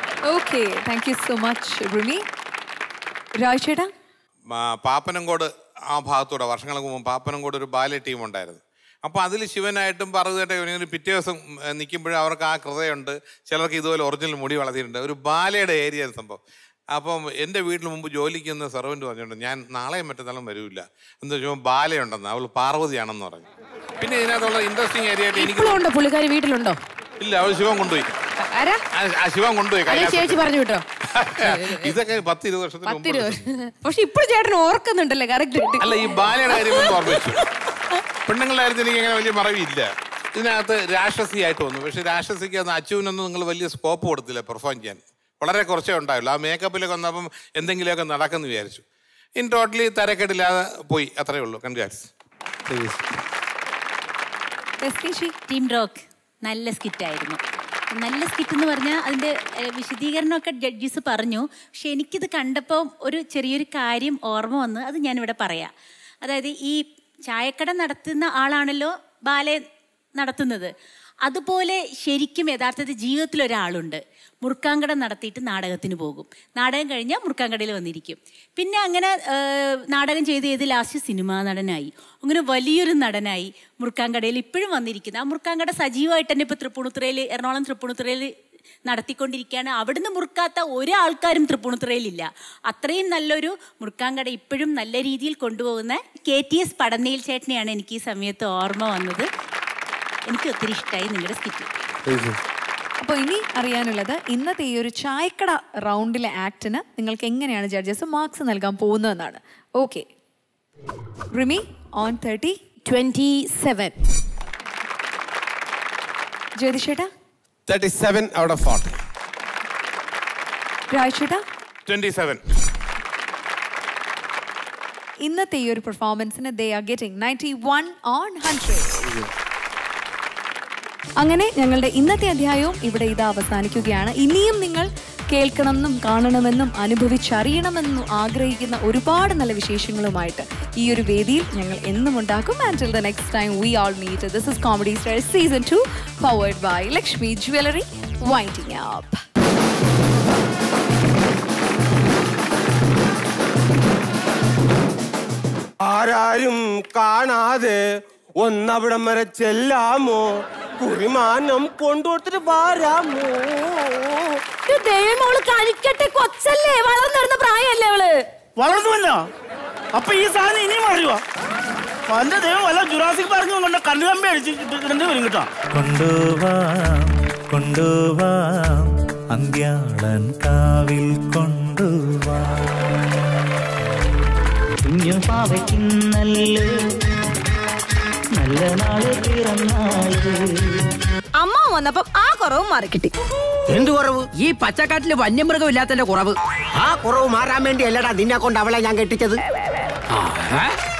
okay thank you so much Rimi രാജേട്ടാ മാ- പാപ്പനംകോട് ആ ഭാഗത്തൂടെ വർഷങ്ങൾക്ക് മുമ്പ് പാപ്പനം കൂടെ ഒരു ബാലെ ടീം ഉണ്ടായിരുന്നു അപ്പോൾ അതിൽ ശിവനായിട്ടും പറകുകേട്ട ഇവനിങ്ങനെ പിറ്റേ ദിവസം നിൽക്കുമ്പോഴും അവർക്ക് ആ കൃതയുണ്ട് ചിലർക്ക് ഇതുപോലെ ഒറിജിനൽ മുടി വളർത്തിയിട്ടുണ്ട് ഒരു ബാലയുടെ ഏരിയ സംഭവം അപ്പം എൻ്റെ വീട്ടിൽ മുമ്പ് ജോലിക്ക് നിന്ന് സെർവൻറ്റ് പറഞ്ഞിട്ടുണ്ട് ഞാൻ നാളെയും മറ്റന്നാളും വരില്ല എന്താ വെച്ചാൽ ബാലയുണ്ടെന്ന് അവൾ പാർവതിയാണെന്ന് പറഞ്ഞു പിന്നെ ഇതിനകത്തുള്ള ഇൻട്രസ്റ്റിംഗ് ഏരിയ ആയിട്ട് എനിക്ക് ഇപ്പോഴും ഉണ്ടോ പുള്ളിക്കാരി വീട്ടിലുണ്ടോ ഇല്ല അവൾ ശിവൻ കൊണ്ടുപോയി ആരാ ആ- ആ ശിവൻ കൊണ്ടുപോയി അതെ ചേച്ചി കൈലാസത്തിൽ. പറഞ്ഞു വിട്ടോ ഇതൊക്കെ പത്ത് ഇരുപത് വർഷത്തിന് മുമ്പ് പത്തിരുപത് പക്ഷെ ഇപ്പോഴും ചേട്ടൻ ഓർക്കുന്നുണ്ടല്ലേ കറക്റ്റ് അല്ല ഈ ബാലയുടെ കാര്യം ഒന്ന് ഓർമ്മിച്ചു പെണ്ണുങ്ങളുടെ കാര്യത്തിൽ എനിക്ക് അങ്ങനെ വലിയ മറവിയില്ല ഇതിനകത്ത് രാക്ഷസിയായിട്ട് വന്നു പക്ഷെ രാക്ഷസിക്ക് അന്ന് അച്ചുവിനൊന്നും നിങ്ങൾ വലിയ സ്കോപ്പ് കൊടുത്തില്ല പെർഫോം ചെയ്യാൻ വളരെ കുറച്ചേ ഉണ്ടായുള്ളൂ ആ മേക്കപ്പിലൊക്കെ വന്നപ്പം എന്തെങ്കിലുമൊക്കെ നടക്കുമെന്ന് വിചാരിച്ചു ഇൻ ടോട്ടലി തരക്കെട്ടില്ലാതെ പോയി അത്രേ ഉള്ളൂ കൺഗ്രാറ്റ്സ് ടീം റോക്ക് നല്ല സ്കിറ്റായിരുന്നു നല്ല സ്കിറ്റ് എന്ന് പറഞ്ഞാൽ അതിൻ്റെ ഏഹ്, വിശദീകരണമൊക്കെ ജഡ്ജസ് പറഞ്ഞു പക്ഷെ എനിക്കിത് കണ്ടപ്പോൾ ഒരു ചെറിയൊരു കാര്യം ഓർമ്മ വന്ന് അത് ഞാനിവിടെ പറയാം അതായത് ഈ ചായക്കട നടത്തുന്ന ആളാണല്ലോ ബാലെ നടത്തുന്നത് അതുപോലെ ശരിക്കും യഥാർത്ഥത്തിൽ ജീവിതത്തിൽ ഒരാളുണ്ട് മുറുക്കാങ്കട നടത്തിയിട്ട് നാടകത്തിന് പോകും നാടകം കഴിഞ്ഞാൽ മുറുക്കാങ്കടയിൽ വന്നിരിക്കും പിന്നെ അങ്ങനെ ഏഹ്, നാടകം ചെയ്ത് ചെയ്ത് ലാസ്റ്റ് സിനിമാ നടനായി അങ്ങനെ വലിയൊരു നടനായി മുറുക്കാങ്കടയിൽ ഇപ്പോഴും വന്നിരിക്കുന്നത് ആ മുറുക്കാങ്കട സജീവമായിട്ട് തന്നെ ഇപ്പോൾ തൃപ്പൂണിത്തുറയിൽ എറണാകുളം തൃപ്പൂണിത്തുറയിൽ നടത്തിക്കൊണ്ടിരിക്കുകയാണ് അവിടുന്ന് മുറുക്കാത്ത ഒരാൾക്കാരും തൃപ്പൂണിത്തുറയിലില്ല അത്രയും നല്ലൊരു മുറുക്കാങ്കട ഇപ്പോഴും നല്ല രീതിയിൽ കൊണ്ടുപോകുന്ന കെ ടി എസ് പടന്നയിൽ ചേട്ടനെയാണ് എനിക്ക് ഈ സമയത്ത് ഓർമ്മ വന്നത് എനിക്ക് ഒത്തിരി ഇഷ്ടമായി നിങ്ങളുടെ സ്കിറ്റ് അപ്പോൾ ഇനി അറിയാനുള്ളത് ഇന്നത്തെ ഈ ഒരു ചായക്കട റൗണ്ടിലെ ആക്ടിന് നിങ്ങൾക്ക് എങ്ങനെയാണ് ജഡ്ജസ് മാർക്സ് നൽകാൻ പോകുന്നതെന്നാണ് okay Rimi on thirty twenty seven ജ്യോതിഷേട്ടാ thirty seven out of forty രാജേട്ടാ ട്വന്റി സെവൻ ഇന്നത്തെ ഈ ഒരു പെർഫോമൻസിന് they are getting ninety one on hundred അങ്ങനെ ഞങ്ങളുടെ ഇന്നത്തെ അധ്യായവും ഇവിടെ ഇത് അവസാനിക്കുകയാണ് ഇനിയും നിങ്ങൾ കേൾക്കണമെന്നും കാണണമെന്നും അനുഭവിച്ചറിയണമെന്നും ആഗ്രഹിക്കുന്ന ഒരുപാട് നല്ല വിശേഷങ്ങളുമായിട്ട് ഈ ഒരു വേദിയിൽ ഞങ്ങൾ എന്നും ഉണ്ടാക്കും and the next time we all meet this is comedy star season two powered by Lakshmi jewellery winding up ആരാരും കാണാതെ ഒന്നവിടം വരെ ചെല്ലാമോ കുറിമാനം കൊണ്ടുകൊടുത്തിട്ട് വാരാമോ ദൈവമോള് കളിക്കട്ടെ കൊച്ചല്ലേ വളർന്നിരുന്ന പ്രായമല്ലേ അവള് വളർന്നുവല്ല അപ്പൊ ഈ സാധനം ഇനിയും വളരുക എന്റെ ദൈവം വല്ല ജുറാസിക് പറഞ്ഞു കൊണ്ട് കണ്ണുകമ്പി അടിച്ച് ഇടേണ്ടി വരും കേട്ടോ കൊണ്ടുവാം കൊണ്ടുവാം അന്ത്യാളൻ കാവിൽ കൊണ്ടുവാം കുഞ്ഞു പാവയ്ക്കുന്നല്ലോ നല്ല നാള് പിറന്നാള് അമ്മ വന്നപ്പം ആ കുറവും മാറിക്കിട്ടി എന്ത് കുറവ് ഈ പച്ചക്കാട്ടില് വന്യമൃഗം ഇല്ലാത്തതിന്റെ കുറവ് ആ കുറവ് മാറാൻ വേണ്ടി അല്ലടാ നിന്നെ കൊണ്ട് അവളെ ഞാൻ കെട്ടിച്ചത് ആ, ഏ?